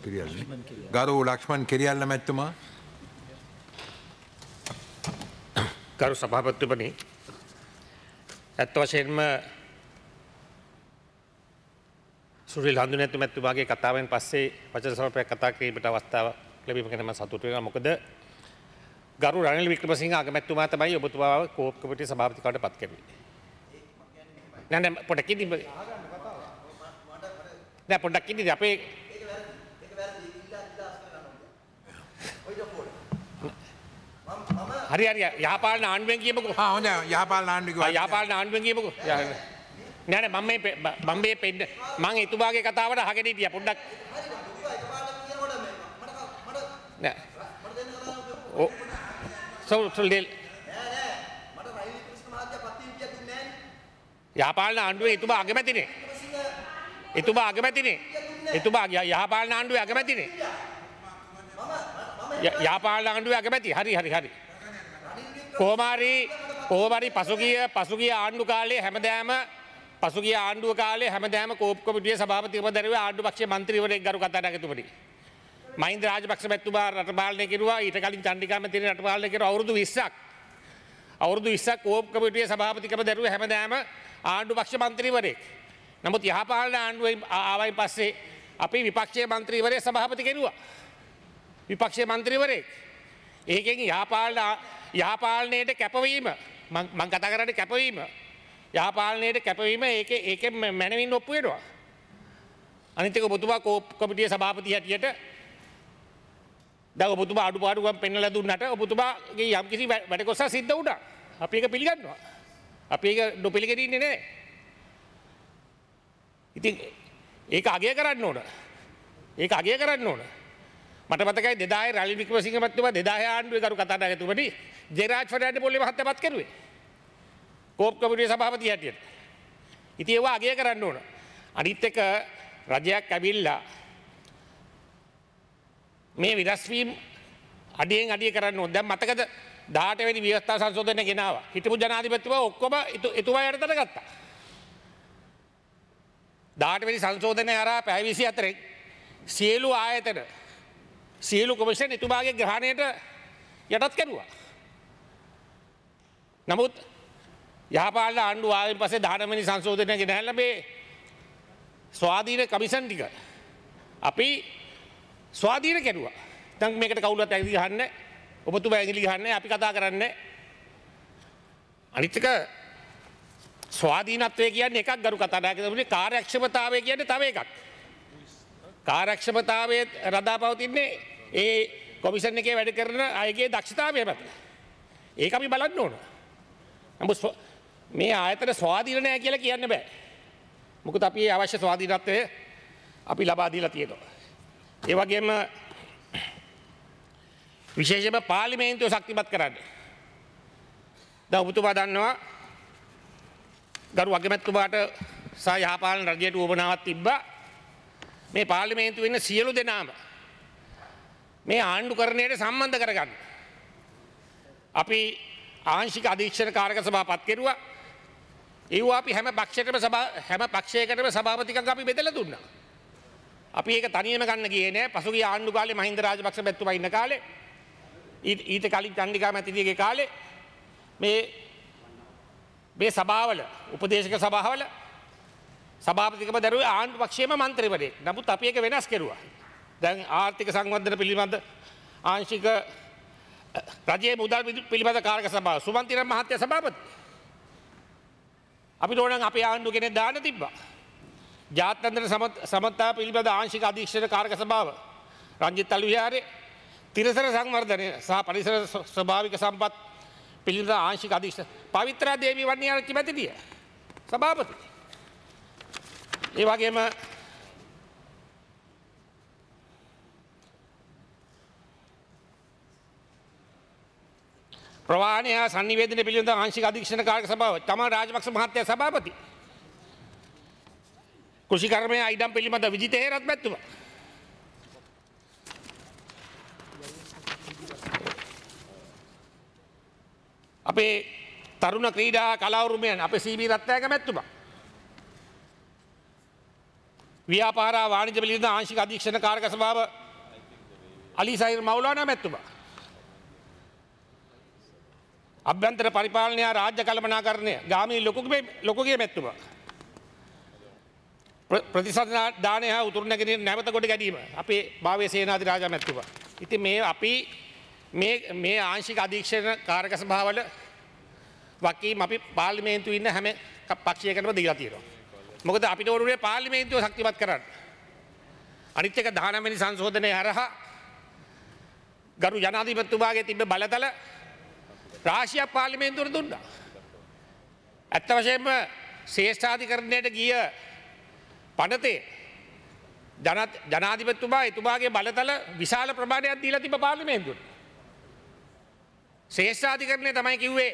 කිරියල්ල. ගරු ලක්ෂ්මන් කෙරියල්ල මැත්තුමා ගරු සභාපත්තුපනි ඇත්ත වශයෙන්ම සුරිල් හඳු නැතු මැත්තුමාගේ කතාවෙන් පස්සේ වචන සමපයක් කතා කිරීමට අවස්ථාව ලැබීම ගැන මම සතුටු වෙනවා මොකද ගරු රනිල් වික්‍රමසිංහ අගමැතිතුමා තමයි ඔබතුමාව කෝප් කමිටුවේ සභාපතිකවට පත් කරුවේ නෑ නෑ පොඩ්ඩක් ඉඳි නෑ පොඩ්ඩක් ඉඳි අපේ හරි හරි යහපාලන ආණ්ඩුවෙන් කියමුකෝ හොඳ යහපාල නාණ්ඩික යාපාල ආණ්ඩුවෙන් කියමුකෝ නෑන මම මේ පෙ- බ- බම්බේ පෙන්ඩ මං එතුමාගේ කතාවට අහගෙන හිටිය පොඩ්ඩක් නෑ ඔ සොල් සොල්ඩෙල් යාපාලන ආණ්ඩුවේ එතුමා අගමැතිනේ එතුමා අගමැතිනේ එතුමා ය- යහපාලන ආණ්ඩුවේ අගමැතිනේ ය- යාපාලන ආණ්ඩුවේ අගමැති හරි හරි හරි කෝමාරී කෝමරි පසුගිය පසුගිය ආණ්ඩු කාලේ හැමදෑම පසුගිය ආණ්ඩුව කාලේ හැමදෑම කෝප් කොමිටිය සභාපතිව දැරුව ආණ්ඩු පක්ෂ මන්ත්‍රීවරයෙක් ගරු කතානායකතුමනි මහින්ද රාජපක්ෂ මැතිතුමා රට පාලනය කෙරුවා ඊට කලින් චන්ඩිකා මැතිතුමා රට පාලනය කෙරුවා අවුරුදු 20ක් අවුරුදු 20ක් කෝප් කොමිටියේ සභාපතිකම දැරුව හැමදෑම ආණ්ඩු පක්ෂ මන්ත්‍රීවරයෙක් නමුත් යහපාලන ආණ්ඩුවෙන් ආ- ආවයින් පස්සේ අපි විපක්ෂයේ මන්ත්‍රීවරයෙක් සභාපති කෙරුවා විපක්ෂයේ මන්ත්‍රීවරයෙක් ඒකෙන් යහපාලන යහපාලනයට කැපවීම මං මං කතා කරන්නේ කැපවීම යහපාලනයට කැපවීම ඒක ඒකෙන් මැනවින් ඔප්පු වෙනවා අනිත් එක ඔබතුමා කෝප් කොමිටියේ සභාපති හැටියට දැන් ඔබතුමා අඩුපාඩුකම් පෙන්වලා දුන්නට ඔබතුමාගේ යම්කිසි වැඩ වැඩ කොටසක් සිද්ධ වුණා අපි ඒක පිළිගන්නවා අපි ඒක නොපිළිගෙන ඉන්නේ නැහැ ඉතින් ඒක අගය කරන්න ඕන ඒක අගය කරන්න ඕන මට මතකයි දෙදාය රලි වික්‍රමසිංහ මැතිතුමා 2000 ආණ්ඩුවේ කරු කතානායකතුමනි ජෙරාජ් ෆර්නෑන්ඩෝ පොල්ලේ මහත්තයා පත් කරුවේ කෝප් කමිටුවේ සභාපති හැටියට. ඉතින් ඒවා අගය කරන්න ඕන. අනිත් එක රජයක් ඇවිල්ලා මේ විරස්වීම් අඩියෙන් අඩිය කරන්න ඕන. දැන් මතකද 18 වෙනි ව්‍යවස්ථා සංශෝධනය ගෙනාවා. හිටපු ජනාධිපතිතුමා ඔක්කොම එතු- එතුමා යටතට ගත්තා. 18 වෙනි සංශෝධනය හරහා පැය 24 සියලු ආයතන සියලු කොමිෂන් එතුමාගේ ග්‍රහණයට යටත් කැරුවා. නමුත් යහපාල ආණ්ඩු ආවෙන් පසේ දානමනි සංශෝධනය ගෙනහැල්ල මේ ස්වාධීන කමිසන් ටික අපි ස්වාධීන කෙරුවා තන් මේකට කවුලත් ඇදි ගන්න ඔබතුම ඇගිලි ගන්න අපි කතා කරන්න අනිත්තක ස්වාධීනත්වය කියන්න එකක් ගරු කතානායක තුමනි කාර්යක්ෂමතාවය කියන්න තව එකක් කාරක්ෂමතාවය රදා පවතින්නේ ඒ කොමිසන් එකේ වැඩ කරන අයගේ දක්ෂතාවය මත ඒක අපි බලන්න ඕන නමුත් ස්ව- මේ ආයතන ස්වාධීනය කියලා කියන්න බෑ මොකද අපි ඒ අවශ්‍ය ස්වාධීනත්වය අපි ලබා දීලා තියෙනවා ඒ වගේම විශේෂම පාර්ලිමේන්තුව ශක්තිමත් කරන්න දැන් ඔබතුමා දන්නවා ගරු අගමැතිතුමාට සහ යහපාලන රජයට උවමනාවක් තිබ්බා මේ පාර්ලිමේන්තු වෙන්න සියලු දෙනාම මේ ආණ්ඩු කරණයට සම්බන්ධ කරගන්න. අපි ආංශික අධීක්ෂණ කාරක සභා පත් කෙරුවා ඒවා අපි හැම පක්ෂයටම සභා හැම පක්ෂයකටම සභාපතිකම් අපි බෙදලා දුන්නා. අපි ඒක තනියම ගන්න ගියේ නෑ පසුගිය ආණ්ඩු කාලේ මහින්ද රාජපක්ෂ මැතිතුමා ඉන්න කාලේ ඊට ඊට කලින් චන්දිකා මැතිණියගේ කාලේ මේ මේ සභාවල උපදේශක සභාවල සභාපතිකම දරුවේ ආණ්ඩු පක්ෂයේම මන්ත්‍රීවරයෙක්. නමුත් අපි ඒක වෙනස් කෙරුවා. දැන් ආර්ථික සංවර්ධන පිළිබඳ ආංශික රජයේ මුදල් පිළිබඳ කාරක සභාව සුමන්තිරන් මහත්තයා සභාපති. අපි ඕනනම් අපේ ආණ්ඩුව කෙනෙක් දාන්න තිබ්බා. ජාත්‍යන්තර සමත්- සමත්තා පිළිබඳ ආංශික අධීක්ෂණ කාරක සභාව රංජිත් අලු විහාරේ තිරසර සංවර්ධනය සහ පරිසර ස්ව- ස්වභාවික සම්පත් පිළිබඳ ආංශික අධීක්ෂණ පවිත්‍රා දේවී වන්නියාරච්චි මැතිනිය සභාපති. ඒ වගේම ප්‍රවාණය සංනිවේදන පිළිබඳ ආංශික අධීක්ෂණ කාරක සභාව තමා රාජපක්ෂ මහත්තයා සභාපති. කෘෂිකර්මය අයිඩම් පිළිබඳ විජිත හේරත් මැත්තුම. අපේ තරුණ ක්‍රීඩා කලාවරුමයන් අප සීවී රත්වයක මැත්තුම. ව්‍යාපාර වාණිජ පිළිබඳ ආංශික අධීක්ෂණ කාරක සභාව අලිසයිර් මවුලානා මැත්තුමා. අභ්‍යන්තර පරිපාලනය රාජ්‍ය කළමනා කරණය ගාමී ලොකුගේ ලොකුගේ මැත්තුම. ප්‍රතිසදානය හා උතුරනගෙන නැවත ගොඩ ගැඩීම අපේ භාවය සේනාධි රාජ මැත්තුව. ඉති මේ අපි මේ ආංශික අධීක්ෂණ කාරක සභාවල වකීම අපි පාලිමේන්තු ඉන්න හැම පක්ෂයකටම දීලා තියෙනවා. මොකද අපිට ඔරුවේ පාලිමේන්තුව ශක්තිමත් කරන්න. අනිත්‍යක දානමනි සංශෝධනය හරහා ගරු ජනාධිපත්තුමාගේ තිබ බලතල රාශියක් පාලිමේන්තුවර දුන්නා. ඇත්ත වශයෙන්ම ශේෂ්ඨාධිකරණයට ගිය පනතේ ජනාධිපත්තුමා එතුමාගේ බලතල විශාල ප්‍රමාණයක් දීලා තිබ පාලිමේන්තුවට. ශේෂ්ඨාධිකරණය තමයි කිව්වේ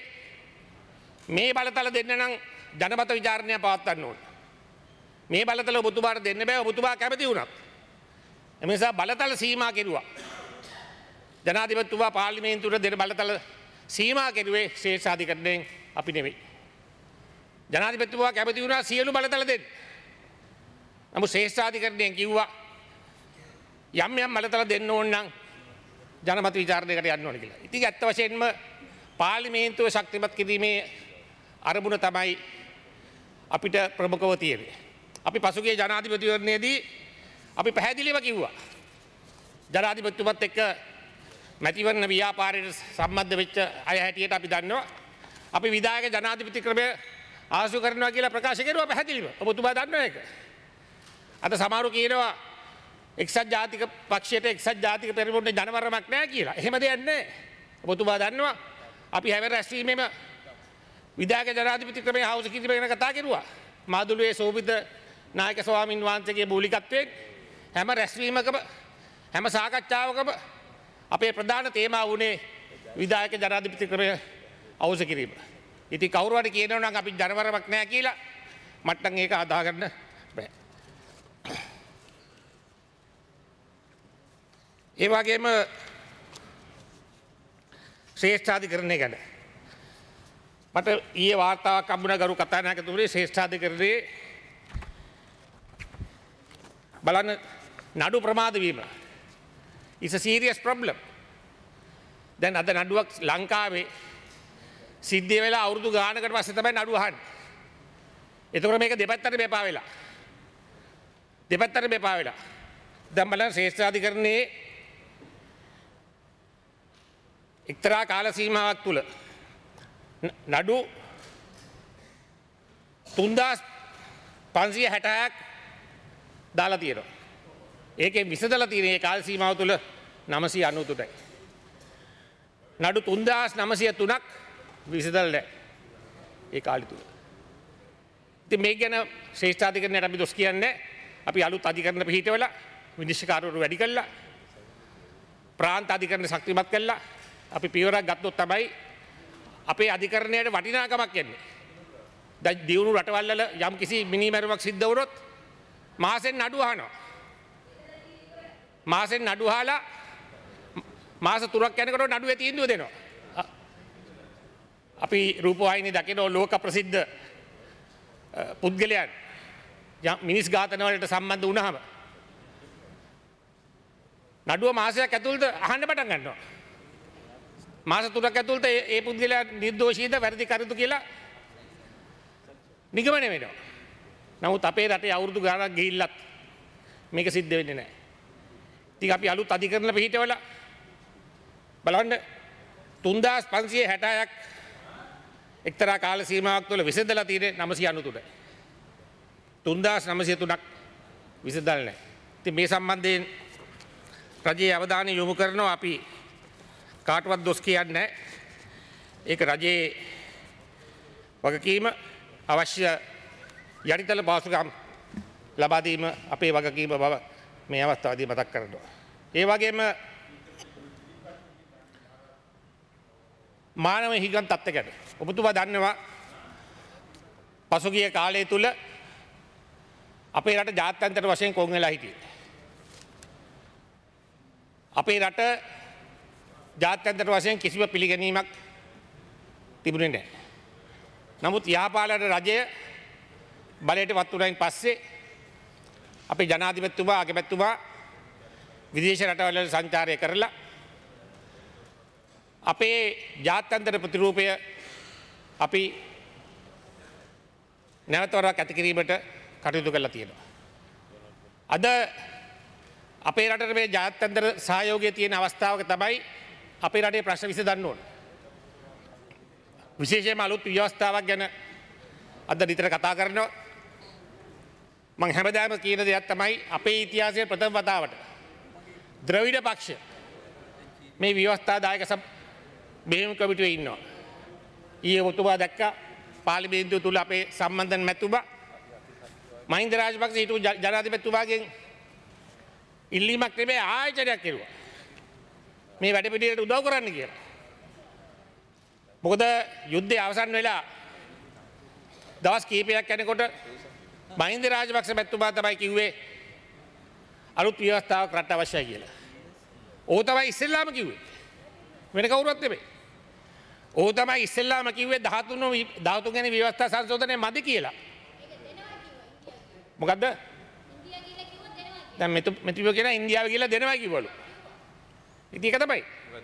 මේ බලතල දෙන්න නම් ජනමත විචාරණය පවත්වන්න ඕන. මේ බලතල ඔබතුමාට දෙන්න බෑ ඔබතුමා කැමති වුණත්. එමනිසා බලතල සීමා කෙරුවා. ජනාධිපත්තුවා පාලිමේන්තුවට දෙන බලතල සීමා කෙරුවේ ශේෂාධිකරණයෙන් අපි නෙවෙයි. ජනාධිපත්තුවා කැමති වුණා සියලු බලතල දෙන්න. නමු ශේෂාධිකරණයෙන් කිව්වා යම් යම් බලතල දෙන්න ඕන්නම් ජනමත විචාරණයකට යන්න ඕන කියලා. ඉතින් ඇත්ත වශයෙන්ම පාලිමේන්තුව ශක්තිමත් කිරීමේ අරමුණ තමයි අපිට ප්‍රමුඛව තියෙන්නේ. අපි පසුගේ ජනාධිපතිවරණයේදී අපි පැහැදිලිව කිව්වා. ජනාධිපතිතුමත් එක්ක මැතිවරණ ව්‍යාපාරයට සම්බන්ධ වෙච්ච අය හැටියට අපි දන්නවා. අපි විදායක ජනාධිපති ක්‍රමය ආසු කරනවා කියලා ප්‍රකාශ කරුවා පැහැදිලිව. ඔබතුමා දන්නවා ඒක. අද සමහරු කියනවා එක්සත් ජාතික පක්ෂයට එක්සත් ජාතික පෙරමුණේ ජනවරමක් නැහැ කියලා. එහෙම දෙයක් නැහැ. ඔබතුමා දන්නවා අපි හැම රැස්වීමේම විදායක ජනාධිපති ක්‍රමය හවුස කිරීම ගැන කතා කරුවා. මාදුළුවේ සෝපිත නායක ස්වාමින් වහන්සේගේ මූලිකත්වයෙන් හැම රැස්වීමකම හැම සාකච්ඡාවකම අපේ ප්‍රධාන තේමා වුණේ විදායක ජනාධිපති ක්‍රමය අවුස කිරීම. ඉති කවරුවට කියනවනම් අපි ජනවරමක් නෑ කියලා මට්ටන් ඒක අදාගන්න බෑ. ඒවාගේම ශ්‍රේෂ්ඨාධි කරණය ගැන. මට ඒ වාර්තාවක් කම්බුණ ගරු කතානායකතුමේ ශ්‍රේෂ්ඨාධි කරණයේ බලන්න නඩු ප්‍රමාදවීම ඉස සීරියස් ප්‍රබ්ලම් දැන් අද නඩුවක් ලංකාවේ සිද්ධිය වෙලා අවුරදු ගානකට පස්සේ තමයි නඩුවහන් එතකොට මේක දෙපැත්තට මෙපා වෙලා දෙපැත්තට මෙපා වෙලා දැන් බලන්න ශ්‍රේෂ්ඨාධිකරණයේ එක්තරා කාල සීමාවක් තුළ නඩු තුන්දස් පන්සිය හැටයක් දාලා තියෙනවා. ඒකෙන් විසදල තියනේ කාල් සීමාව තුළ නමසී අනුතුටයි. නඩු තුන්දස් නමසය තුනක් විසදල් නෑ ඒ කාලි තුළ. ති මේ ගැන ශේෂ්ඨාධිකරනයට අපි දොස් කියන්න අපි අලුත් අධිකරන පිහිටවල විනිශ්කාරවරු වැඩි කල්ලා ප්‍රාන්ත අධිකරන ශක්තිමත් කල්ලා අපි පියවරක් ගත්තොත් තමයි අපේ අධිකරණයට වටිනාකමක් එන්නේ. ද දියුණු රටවල්ල යම් කිසි මිනිමැරුමක් සිද්ධවරොත් මාසෙන් නඩුහනවා. මාසෙන් නඩුහාලා මාස තුරක් යැනකට නඩුව තීන්දුව දෙනවා. අපි රූපවාහිනි දකිනෝ ලෝක ප්‍රසිද්ධ පුද්ගලයන් මිනිස් ගාතනවලට සම්බන්ධ වුණහම. නඩුව මාසයක් ඇතුළට අහන්න පටන් ගන්නවා. මාස තුරක් ඇතුළට ඒ පුද්ගලයා නිර්දෝෂීද වැරදි කරුතු කියලා නිගමන වෙනවා. නමුත් අපේ රටේ අවුරුදු ගානක් ගිහිල්ලත් මේක සිද්ධ වෙන්නේ නැහැ. ඉතින් අපි අලුත් අධිකරණ පිහිටවල බලන්න 3560ක් එක්තරා කාල සීමාවක් තුළ විසඳලා තියෙන්නේ 993යි. 3903ක් විසඳලා නැහැ. ඉතින් මේ සම්බන්ධයෙන් රජයේ අවධානය යොමු කරනවා අපි කාටවත් දොස් කියන්නේ ඒක රජයේ වගකීම අවශ්‍ය යටිතල පාසුකම් ලබාදීම අපේ වගකීම බව මේ අවස්ථාවදී මතක් කරනවා. ඒ වගේම මානව හිගන් තත්ත්වකට ඔබතුමා දන්නවා පසුගිය කාලය තුළ අපේ රට ජාත්‍යන්තර වශයෙන් කොන් වෙලා හිටිය. අපේ රට ජාත්‍යන්තර වශයෙන් කිසිව පිළිගැනීමක් තිබුණේ නෑ. නමුත් යාපාලට රජය බලයට වත්තුරයින් පස්සේ අපි ජනාධිපත්තුමා අගමැත්තුමා විදේශ රටවල සංචාරය කරලා අපේ ජාත්‍යන්තර ප්‍රතිරූපය අපි නැවතවරක් ඇති කිරීමට කටයුතු කරලා තියෙනවා. අද අපේ රටට මේ ජාත්‍යන්තර සහයෝගය තියෙන අවස්ථාවක තමයි අපේ රටේ ප්‍රශ්න විස දන්න ඕන. විශේෂයම අලුත් ව්‍යවස්ථාවක් ගැන අද නිතර කතා කරනවා මං හැමදාම කියන දෙයක් තමයි අපේ ඉතිහාසය ප්‍රථම වතාවට. ද්‍රවිඩ පක්ෂ මේ ව්‍යවස්ථාදායක සබ බෙහෙම කමිටුව ඉන්නවා. ඊය ඔතුබා දැක්ක පාලිබේන්තුව තුළ අපේ සම්බන්ධන් මැතුබ මහින්ද රාජපක්ෂ හිටු ජනාධිපත්තුමාගෙන් ඉල්ලීමක් නෙමේ ආයචනයක් කෙරුවා. මේ වැඩ පිටියට උදව් කරන්න කියලා. මොකද යුද්ධය අවසන් වෙලා දවස් කීපයක් යැනකොට මහින්ද රාජපක්ෂ මැත්තුමා තමයි කිව්වේ අලුත් ව්‍යවස්ථාවක් රට අවශ්‍යයි කියලා. ඕ තමයි ඉස්සෙල්ලාම කිව්වේ. වෙන කවුරුවත් නෙමෙයි. ඕ තමයි ඉස්සෙල්ලාම කිව්වේ 13 13 වෙනි ව්‍යවස්ථා සංශෝධනය මදි කියලා. මොකද්ද? දැන් මෙතු මෙතිව කියන ඉන්දියාව කියලා දෙනවා කිව්වලු. ඉතින් ඒක තමයි.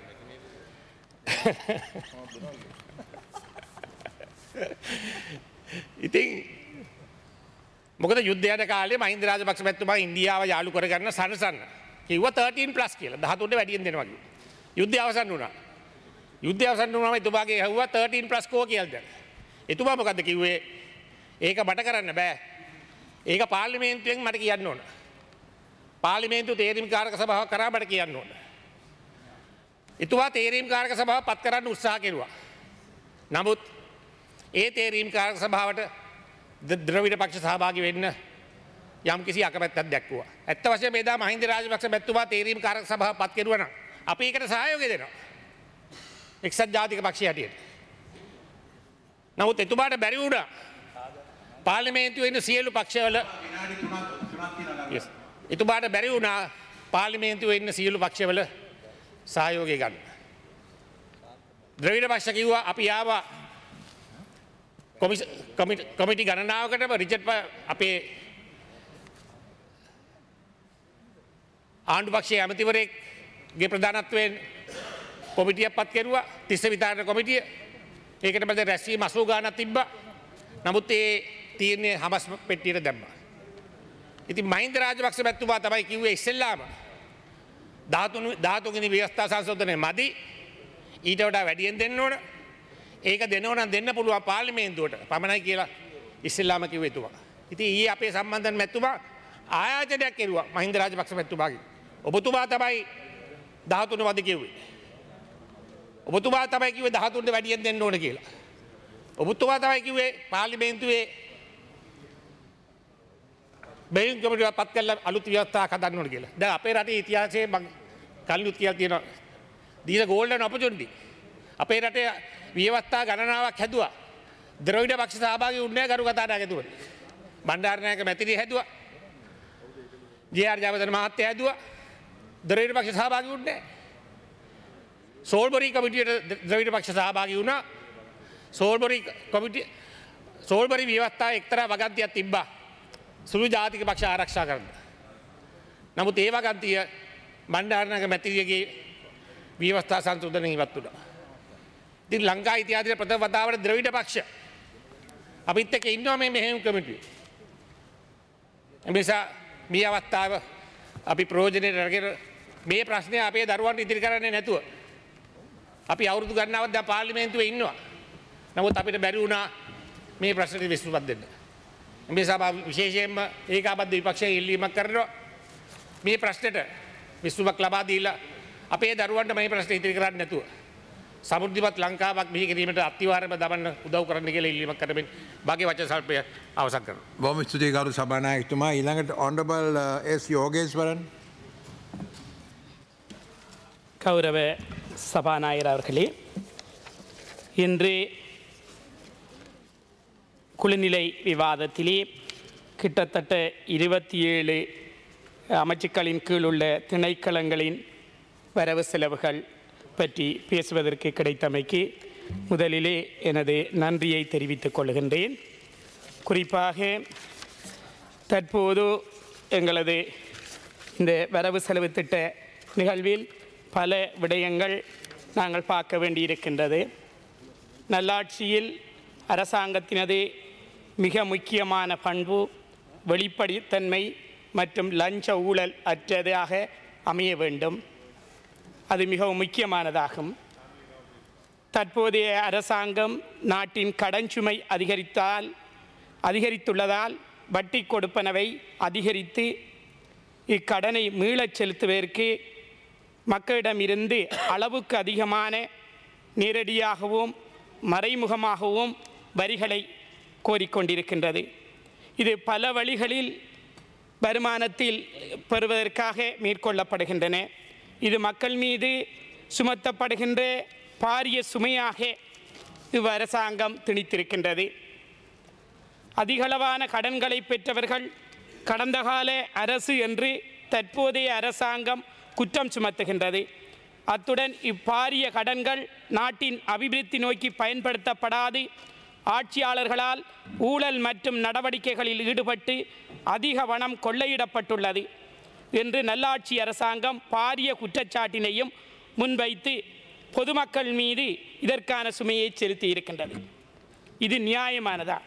ඉතින් මොකද යුද්ධයට කාලේ මහින්ද රාජපක්ෂ මැතිතුමා ඉන්දියාව යාළු කරගන්න සනසන්න කිව්වා 13 ප්ලස් කියලා 13ට වැඩියෙන් දෙනවා කිව්වා. යුද්ධය අවසන් වුණා. යුද්ධය අවසන් වුණාම එතුමාගේ ඇහුවා 13 ප්ලස් කෝ කියලාද. එතුමා මොකද්ද කිව්වේ? ඒක මට කරන්න බෑ. ඒක පාර්ලිමේන්තුවෙන් මට කියන්න ඕන. පාර්ලිමේන්තු තේරීම් කාරක සභාව කරා මට කියන්න ඕන. එතුමා තේරීම් කාරක සභාව පත් කරන්න උත්සාහ කෙරුවා. නමුත් ඒ තේරීම් කාරක සභාවට ද්‍රවිඩ පක්ෂ සහභාගි වෙන්න යම් කිසි අකමැත්තක් දැක්වුවා. ඇත්ත වශයෙන්ම එදා මහින්ද රාජපක්ෂ මැතිතුමා තේරීම් කාරක සභාව පත් කෙරුවා නම් අපි ඒකට සහයෝගය දෙනවා. එක්සත් ජාතික පක්ෂය හැටියට. නමුත් එතුමාට බැරි වුණා පාර්ලිමේන්තුවේ ඉන්න සියලු පක්ෂවල Yes. එතුමාට බැරි වුණා පාර්ලිමේන්තුවේ ඉන්න සියලු පක්ෂවල සහයෝගය ගන්න. ද්‍රවිඩ පක්ෂ කිව්වා අපි ආවා කොමිටි ගණනාවකටම රිචට් අපේ ආණ්ඩු පක්ෂය ඇමතිවරෙක්ගේ ප්‍රධානත්වයෙන් කොමිටිය පත් කෙරවා තිස්ස විතාරණ කොමිටිය ඒකට බද රැස්වීම අසූ ගානත් තිබ්බ නමුත් ඒ තීරණය හමස් පෙට්ටියට දැම්ම. ඉති මහින්ද රාජපක්ෂ පැත්තුවා තමයි කිව්වේ ඉස්සෙල්ලාම ධාතුගනි ව්‍යස්ථා සංශෝධනය මදි ඊට වඩා වැඩියෙන් දෙන්න ඕන ඒක දෙනවන දෙන්න පුළුවන් පාලිමේන්තුවට පමණයි කියලා ඉස්සෙල්ලාම කිවෙතුවා. ඉති ඒ අපේ සම්බන්ධන් මැත්තුවා ආයාචනයක් කෙරවා මහින්ද රාජපක්ෂ පැත්තුමාගේ. ඔබතුමා තමයි දහතුන වද කිව්වේ. ඔබතුමා තමයි කිවේ දහතුන්ට වැඩියෙන් දෙන්න ඕන කියලා. ඔබතුමා තමයි කිවේ පාලිමේන්තුවේ බැයිකමට පත් කල්ල අලුත් ව්‍යවස්ථා කදන්න ඕන කියලා ද අපේ රට ඉතිහාසේ මං කල්ලුත් කියල් තියෙන දීන ගෝල්ඩ නොපචුන්ඩි. අපේ රටේ වියවත්තා ගණනාවක් හැදවා ද්‍රවිඩ පක්ෂ සභාග උන්නය කරු කතාට ඇතුව. බණ්ඩාරණයක මැතිරි හැදවා ජයාර් ජාපතන මහත්‍ය ඇදවා දරයට පක්ෂ සහභාගි උන්නේ. සෝල්බරී කමිටියට ද්‍රවිට පක්ෂ සහභාගි වුණා සෝල්බරි කොමිටිය සෝල්බරි වියවත්තා එක්තර වගන්තියක් තිබ්බා සුළු ජාතික පක්ෂ ආරක්ෂා කරන්න. නමුත් ඒ වගන්තිය බණ්ඩාරණක මැතිරියගේ වීවස්ථා සංශෝධන ඉවත් වුණා. ඉතින් ලංකා ඉතිහාසයේ ප්‍රථම වතාවට ද්‍රවිඩ පක්ෂ අපිත් එක්ක ඉන්නවා මේ මෙහෙයුම් කමිටුවේ. එනිසා මේ අවස්ථාව අපි ප්‍රයෝජනයට අරගෙන මේ ප්‍රශ්නය අපේ දරුවන්ට ඉදිරි කරන්නේ නැතුව අපි අවුරුදු ගණනාවක් දැන් පාර්ලිමේන්තුවේ ඉන්නවා. නමුත් අපිට බැරි වුණා මේ ප්‍රශ්නෙට විසඳුමක් දෙන්න. මේ සභාව විශේෂයෙන්ම ඒකාබද්ධ විපක්ෂය ඉල්ලීමක් කරනවා මේ ප්‍රශ්නෙට විසඳුමක් ලබා දීලා අපේ දරුවන්ට මේ ප්‍රශ්න ඉදිරි කරන්නේ නැතුව සමුෘද්ධිමත් ලංකාවක් බිහි කිරීමට අත්තිවාරම දමන්න උදව් කරන්න කියලා ඉල්ලීමක් කරමින් භාග්‍ය වචන සල්පය අවසන් කරනවා. බොම ස්තුතියි ගරු සභානායකතුමා ඊළඟට ඔන්ඩබල් එස් யோகேஸ்வரன் கௌரவ சபாநாயகர் அவர்களே இன்று குழுநிலை விவாதத்திலே கிட்டத்தட்ட இருபத்தி ஏழு அமைச்சுக்களின் கீழ் உள்ள திணைக்களங்களின் வரவு செலவுகள் பற்றி பேசுவதற்கு கிடைத்தமைக்கு முதலிலே எனது நன்றியை தெரிவித்துக் கொள்கின்றேன் குறிப்பாக தற்போது எங்களது இந்த வரவு செலவு திட்ட நிகழ்வில் பல விடயங்கள் நாங்கள் பார்க்க வேண்டியிருக்கின்றது நல்லாட்சியில் அரசாங்கத்தினது மிக முக்கியமான பண்பு வெளிப்படைத்தன்மை மற்றும் லஞ்ச ஊழல் அற்றதாக அமைய வேண்டும் அது மிகவும் முக்கியமானதாகும் தற்போதைய அரசாங்கம் நாட்டின் கடன் சுமை அதிகரித்தால் அதிகரித்துள்ளதால் வட்டி கொடுப்பனவை அதிகரித்து இக்கடனை மீளச் செலுத்துவதற்கு மக்களிடமிருந்து அளவுக்கு அதிகமான நேரடியாகவும் மறைமுகமாகவும் வரிகளை கோரிக்கொண்டிருக்கின்றது இது பல வழிகளில் வருமானத்தில் பெறுவதற்காக மேற்கொள்ளப்படுகின்றன இது மக்கள் மீது சுமத்தப்படுகின்ற பாரிய சுமையாக இவ் அரசாங்கம் திணித்திருக்கின்றது அதிகளவான கடன்களை பெற்றவர்கள் கடந்த கால அரசு என்று தற்போதைய அரசாங்கம் குற்றம் சுமத்துகின்றது அத்துடன் இப்பாரிய கடன்கள் நாட்டின் அபிவிருத்தி நோக்கி பயன்படுத்தப்படாது ஆட்சியாளர்களால் ஊழல் மற்றும் நடவடிக்கைகளில் ஈடுபட்டு அதிக பணம் கொள்ளையிடப்பட்டுள்ளது என்று நல்லாட்சி அரசாங்கம் பாரிய குற்றச்சாட்டினையும் முன்வைத்து பொதுமக்கள் மீது இதற்கான சுமையை செலுத்தி இருக்கின்றது இது நியாயமானதா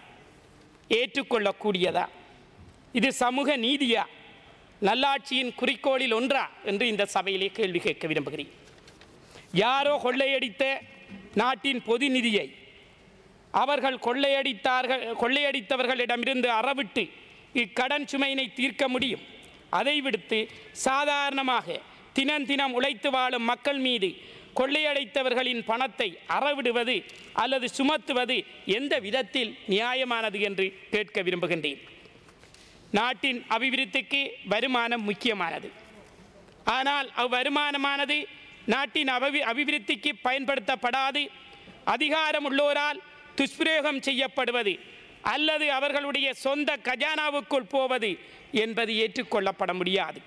ஏற்றுக்கொள்ளக்கூடியதா இது சமூக நீதியா நல்லாட்சியின் குறிக்கோளில் ஒன்றா என்று இந்த சபையிலே கேள்வி கேட்க விரும்புகிறேன் யாரோ கொள்ளையடித்த நாட்டின் பொது நிதியை அவர்கள் கொள்ளையடித்தார்கள் கொள்ளையடித்தவர்களிடமிருந்து அறவிட்டு இக்கடன் சுமையினை தீர்க்க முடியும் அதை விடுத்து சாதாரணமாக தினம் தினம் உழைத்து வாழும் மக்கள் மீது கொள்ளையடைத்தவர்களின் பணத்தை அறவிடுவது அல்லது சுமத்துவது எந்த விதத்தில் நியாயமானது என்று கேட்க விரும்புகின்றேன் நாட்டின் அபிவிருத்திக்கு வருமானம் முக்கியமானது ஆனால் அவ்வருமானமானது நாட்டின் அபவி அபிவிருத்திக்கு பயன்படுத்தப்படாது அதிகாரம் உள்ளோரால் துஷ்பிரயோகம் செய்யப்படுவது அல்லது அவர்களுடைய சொந்த கஜானாவுக்குள் போவது என்பது ஏற்றுக்கொள்ளப்பட முடியாது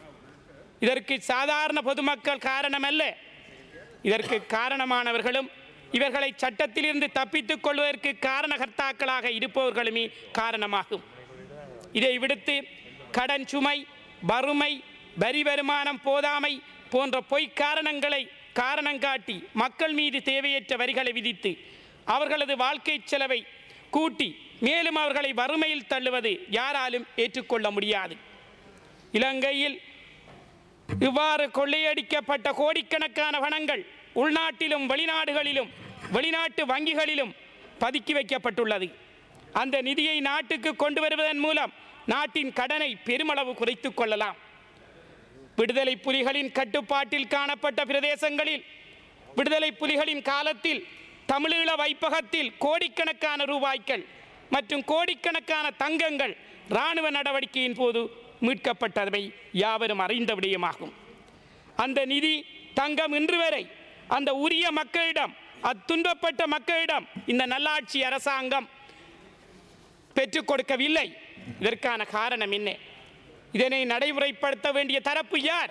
இதற்கு சாதாரண பொதுமக்கள் காரணமல்ல இதற்கு காரணமானவர்களும் இவர்களை சட்டத்திலிருந்து தப்பித்துக் கொள்வதற்கு காரணகர்த்தாக்களாக இருப்பவர்களுமே காரணமாகும் இதை விடுத்து கடன் சுமை வறுமை வரி வருமானம் போதாமை போன்ற பொய்க் காரணங்களை காரணங்காட்டி மக்கள் மீது தேவையற்ற வரிகளை விதித்து அவர்களது வாழ்க்கை செலவை கூட்டி மேலும் அவர்களை வறுமையில் தள்ளுவது யாராலும் ஏற்றுக்கொள்ள முடியாது இலங்கையில் இவ்வாறு கொள்ளையடிக்கப்பட்ட கோடிக்கணக்கான பணங்கள் உள்நாட்டிலும் வெளிநாடுகளிலும் வெளிநாட்டு வங்கிகளிலும் பதுக்கி வைக்கப்பட்டுள்ளது அந்த நிதியை நாட்டுக்கு கொண்டு வருவதன் மூலம் நாட்டின் கடனை பெருமளவு குறைத்துக் கொள்ளலாம் விடுதலை புலிகளின் கட்டுப்பாட்டில் காணப்பட்ட பிரதேசங்களில் விடுதலை புலிகளின் காலத்தில் தமிழீழ வைப்பகத்தில் கோடிக்கணக்கான ரூபாய்கள் மற்றும் கோடிக்கணக்கான தங்கங்கள் இராணுவ நடவடிக்கையின் போது மீட்கப்பட்டவை யாவரும் அறிந்த விடயமாகும் அந்த நிதி தங்கம் இன்று வரை அந்த உரிய மக்களிடம் அத்துன்பப்பட்ட மக்களிடம் இந்த நல்லாட்சி அரசாங்கம் பெற்றுக் கொடுக்கவில்லை இதற்கான காரணம் என்ன இதனை நடைமுறைப்படுத்த வேண்டிய தரப்பு யார்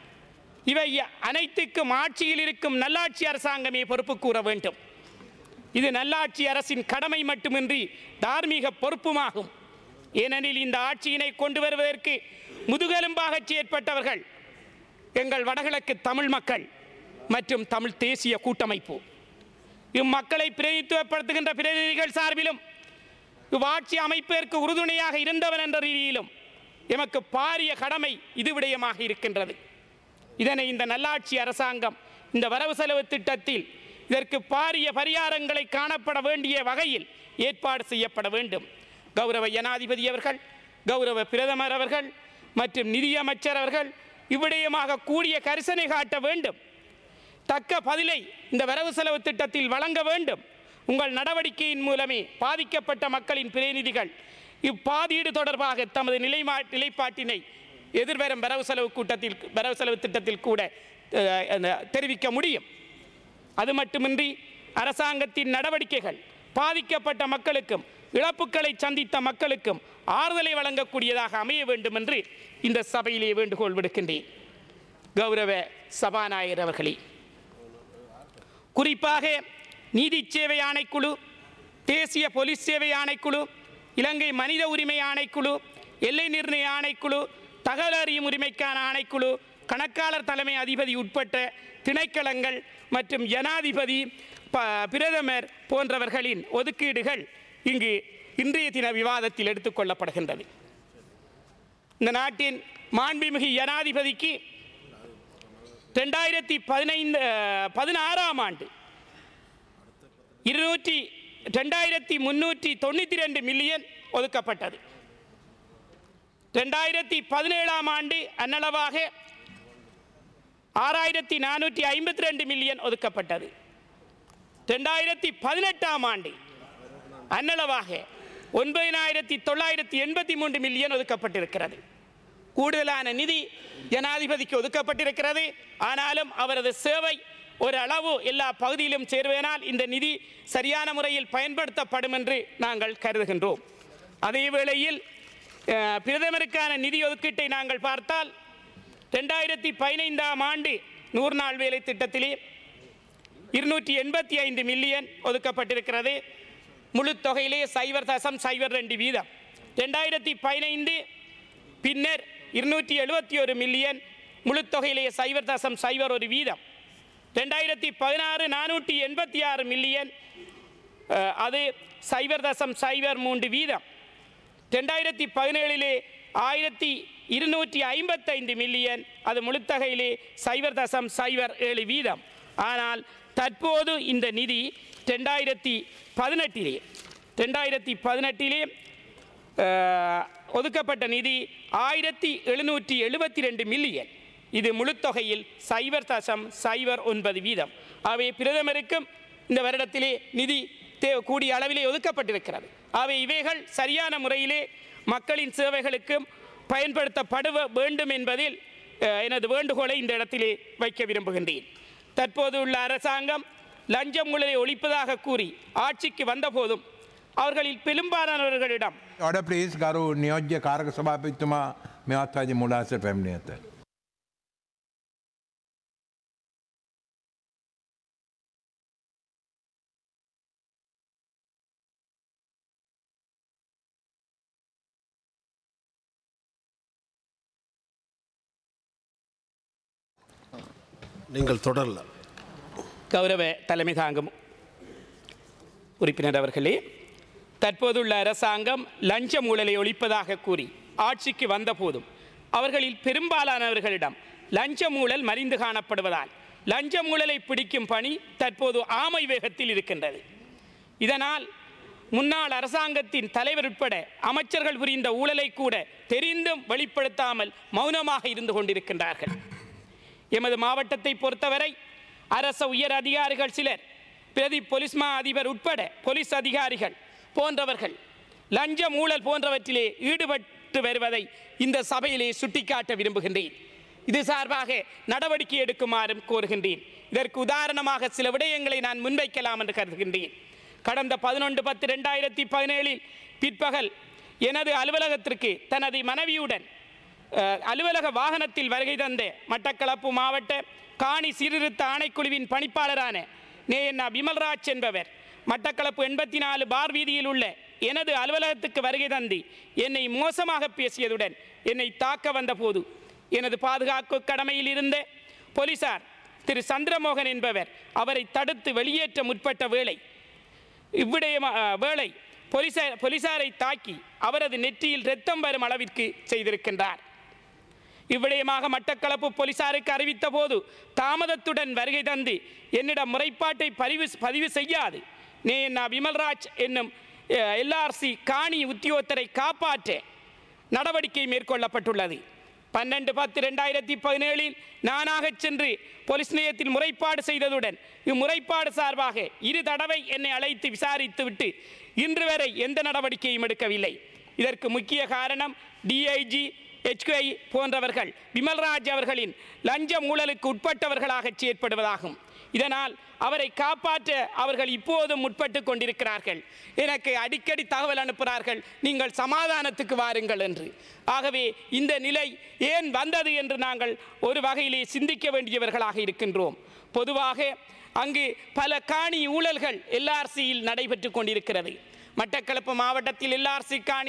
இவை அனைத்துக்கும் ஆட்சியில் இருக்கும் நல்லாட்சி அரசாங்கமே பொறுப்பு கூற வேண்டும் இது நல்லாட்சி அரசின் கடமை மட்டுமின்றி தார்மீக பொறுப்புமாகும் ஏனெனில் இந்த ஆட்சியினை கொண்டு வருவதற்கு முதுகெலும்பாக செயற்பட்டவர்கள் எங்கள் வடகிழக்கு தமிழ் மக்கள் மற்றும் தமிழ் தேசிய கூட்டமைப்பு இம்மக்களை பிரதித்துவப்படுத்துகின்ற பிரதிநிதிகள் சார்பிலும் இவ்வாட்சி அமைப்பிற்கு உறுதுணையாக இருந்தவர் என்ற ரீதியிலும் எமக்கு பாரிய கடமை இது விடயமாக இருக்கின்றது இதனை இந்த நல்லாட்சி அரசாங்கம் இந்த வரவு செலவு திட்டத்தில் இதற்கு பாரிய பரிகாரங்களை காணப்பட வேண்டிய வகையில் ஏற்பாடு செய்யப்பட வேண்டும் கௌரவ ஜனாதிபதி அவர்கள் கௌரவ பிரதமர் அவர்கள் மற்றும் நிதியமைச்சர் அவர்கள் இவ்விடயமாக கூடிய கரிசனை காட்ட வேண்டும் தக்க பதிலை இந்த வரவு செலவு திட்டத்தில் வழங்க வேண்டும் உங்கள் நடவடிக்கையின் மூலமே பாதிக்கப்பட்ட மக்களின் பிரதிநிதிகள் இப்பாதீடு தொடர்பாக தமது நிலைமா நிலைப்பாட்டினை எதிர்வரும் வரவு செலவு கூட்டத்தில் வரவு செலவு திட்டத்தில் கூட அஹ், அந்த, தெரிவிக்க முடியும் அது மட்டுமின்றி அரசாங்கத்தின் நடவடிக்கைகள் பாதிக்கப்பட்ட மக்களுக்கும் இழப்புக்களை சந்தித்த மக்களுக்கும் ஆறுதலை வழங்கக்கூடியதாக அமைய வேண்டும் என்று இந்த சபையிலே வேண்டுகோள் விடுக்கின்றேன் கௌரவ சபாநாயகர் அவர்களே குறிப்பாக நீதி சேவை ஆணைக்குழு தேசிய போலீஸ் சேவை ஆணைக்குழு இலங்கை மனித உரிமை ஆணைக்குழு எல்லை நிர்ணய ஆணைக்குழு தகவல் அறியும் உரிமைக்கான ஆணைக்குழு கணக்காளர் தலைமை அதிபதி உட்பட்ட திணைக்களங்கள் மற்றும் ஜனாதிபதி ப- பிரதமர் போன்றவர்களின் ஒதுக்கீடுகள் இங்கு இன்றைய தின விவாதத்தில் எடுத்துக்கொள்ளப்படுகின்றது இந்த நாட்டின் மாண்புமிகு ஜனாதிபதிக்கு ரெண்டாயிரத்தி பதினைந்து பதினாறாம் ஆண்டு இருநூற்றி ரெண்டாயிரத்தி முன்னூற்றி தொண்ணூற்றி ரெண்டு மில்லியன் ஒதுக்கப்பட்டது ரெண்டாயிரத்தி பதினேழாம் ஆண்டு அன்னளவாக ஆறாயிரத்தி நானூற்றி ஐம்பத்தி ரெண்டு மில்லியன் ஒதுக்கப்பட்டது ரெண்டாயிரத்தி பதினெட்டாம் ஆண்டு அன்னளவாக ஒன்பதினாயிரத்தி தொள்ளாயிரத்தி எண்பத்தி மூன்று மில்லியன் ஒதுக்கப்பட்டிருக்கிறது கூடுதலான நிதி ஜனாதிபதிக்கு ஒதுக்கப்பட்டிருக்கிறது ஆனாலும் அவரது சேவை ஒரு அளவு எல்லா பகுதியிலும் சேர்வதனால் இந்த நிதி சரியான முறையில் பயன்படுத்தப்படும் என்று நாங்கள் கருதுகின்றோம் அதே வேளையில் அஹ், பிரதமருக்கான நிதி ஒதுக்கீட்டை நாங்கள் பார்த்தால் ரெண்டாயிரத்தி பதினைந்தாம் ஆண்டு நூறு நாள் வேலை திட்டத்திலே இருநூற்றி எண்பத்தி ஐந்து மில்லியன் ஒதுக்கப்பட்டிருக்கிறது முழு தொகையிலே சைபர் தசம் சைபர் ரெண்டு வீதம் ரெண்டாயிரத்தி பதினைந்து பின்னர் இருநூற்றி எழுபத்தி ஒரு மில்லியன் முழு தொகையிலே சைபர் தசம் சைபர் ஒரு வீதம் ரெண்டாயிரத்தி பதினாறு நானூற்றி எண்பத்தி ஆறு மில்லியன் அஹ், அது சைபர் தசம் சைபர் மூன்று வீதம் ரெண்டாயிரத்தி பதினேழிலே ஆயிரத்தி இருநூற்றி ஐம்பத்தைந்து மில்லியன் அது முழுத்தகையிலே சைபர் தசம் சைபர் ஏழு வீதம் ஆனால் தற்போது இந்த நிதி ரெண்டாயிரத்தி பதினெட்டிலே ரெண்டாயிரத்தி பதினெட்டிலே அஹ், ஒதுக்கப்பட்ட நிதி ஆயிரத்தி எழுநூற்றி எழுபத்தி ரெண்டு மில்லியன் இது முழுத்தொகையில் சைபர் தசம் சைபர் ஒன்பது வீதம் ஆகவே பிரதமருக்கும் இந்த வருடத்திலே நிதி தே கூடிய அளவிலே ஒதுக்கப்பட்டிருக்கிறது ஆகவே இவைகள் சரியான முறையிலே மக்களின் சேவைகளுக்கும் பயன்படுத்தப்படுவ வேண்டும் என்பதில் அஹ், எனது வேண்டுகோளை இந்த இடத்திலே வைக்க விரும்புகின்றேன் தற்போது உள்ள அரசாங்கம் லஞ்சம் ஊழலை ஒழிப்பதாக கூறி ஆட்சிக்கு வந்தபோதும் அவர்களில் பெரும்பாலானவர்களிடம் Order please, ගරු නියෝජ්‍ය කාරක සභාපතිතුමා මෙවත් අද මුලාසට පැමිණි ඇත. நீங்கள் தொடரலாம் கௌரவ தலைமை தாங்கும் உறுப்பினர் அவர்களே தற்போதுள்ள அரசாங்கம் லஞ்ச ஊழலை ஒழிப்பதாக கூறி ஆட்சிக்கு வந்தபோதும் அவர்களில் பெரும்பாலானவர்களிடம் லஞ்ச ஊழல் மறிந்து காணப்படுவதால் லஞ்ச ஊழலை பிடிக்கும் பணி தற்போது ஆமை வேகத்தில் இருக்கின்றது இதனால் முன்னாள் அரசாங்கத்தின் தலைவர் உட்பட அமைச்சர்கள் புரிந்த ஊழலை கூட தெரிந்தும் வெளிப்படுத்தாமல் மௌனமாக இருந்து கொண்டிருக்கின்றார்கள் எமது மாவட்டத்தை பொறுத்தவரை அரச உயர் அதிகாரிகள் சிலர் பிரதி போலீஸ் மா அதிபர் உட்பட போலீஸ் அதிகாரிகள் போன்றவர்கள் லஞ்சம் ஊழல் போன்றவற்றிலே ஈடுபட்டு வருவதை இந்த சபையிலே சுட்டிக்காட்ட விரும்புகின்றேன் இது சார்பாக நடவடிக்கை எடுக்குமாறும் கோருகின்றேன் இதற்கு உதாரணமாக சில விடயங்களை நான் முன்வைக்கலாம் என்று கருதுகின்றேன் கடந்த பதினொன்று பத்து ரெண்டாயிரத்தி பதினேழில் பிற்பகல் எனது அலுவலகத்திற்கு தனது மனைவியுடன் அஹ், அலுவலக வாகனத்தில் வருகை தந்த மட்டக்களப்பு மாவட்ட காணி சீர்திருத்த ஆணைக்குழுவின் பணிப்பாளரான நேயண்ணா விமல்ராஜ் என்பவர் மட்டக்களப்பு எண்பத்தி நாலு பார் வீதியில் உள்ள எனது அலுவலகத்துக்கு வருகை தந்து என்னை மோசமாக பேசியதுடன் என்னை தாக்க வந்தபோது எனது பாதுகாப்பு கடமையில் இருந்த போலீசார் திரு சந்திரமோகன் என்பவர் அவரை தடுத்து வெளியேற்ற முற்பட்ட வேளை இவ்விடயம் அஹ், வேளை போலீசார் போலீசாரை தாக்கி அவரது நெற்றியில் இரத்தம் வரும் அளவிற்கு செய்திருக்கின்றார் இவ்விடயமாக மட்டக்களப்பு போலீசாருக்கு அறிவித்த போது தாமதத்துடன் வருகை தந்து என்னிடம் முறைப்பாட்டை பதிவு பதிவு செய்யாது நே நான் விமல்ராஜ் என்னும் எல்ஆர்சி காணி உத்தியோகத்தரை காப்பாற்ற நடவடிக்கை மேற்கொள்ளப்பட்டுள்ளது பன்னெண்டு பத்து ரெண்டாயிரத்தி பதினேழில் நானாக சென்று போலீஸ் நிலையத்தில் முறைப்பாடு செய்ததுடன் இம்முறைப்பாடு சார்பாக இரு தடவை என்னை அழைத்து விசாரித்துவிட்டு இன்று வரை எந்த நடவடிக்கையும் எடுக்கவில்லை இதற்கு முக்கிய காரணம் டிஐஜி HQI போன்றவர்கள் விமல்ராஜ் அவர்களின் லஞ்ச ஊழலுக்கு உட்பட்டவர்களாக செயற்படுவதாகும் இதனால் அவரை காப்பாற்ற அவர்கள் இப்போதும் முற்பட்டு கொண்டிருக்கிறார்கள் எனக்கு அடிக்கடி தகவல் அனுப்புகிறார்கள் நீங்கள் சமாதானத்துக்கு வாருங்கள் என்று ஆகவே இந்த நிலை ஏன் வந்தது என்று நாங்கள் ஒரு வகையிலே சிந்திக்க வேண்டியவர்களாக இருக்கின்றோம் பொதுவாக அங்கு பல காணி ஊழல்கள் எல்ஆர்சியில் நடைபெற்று கொண்டிருக்கிறது மட்டக்களப்பு மாவட்டத்தில் எல்ஆர்சி காணி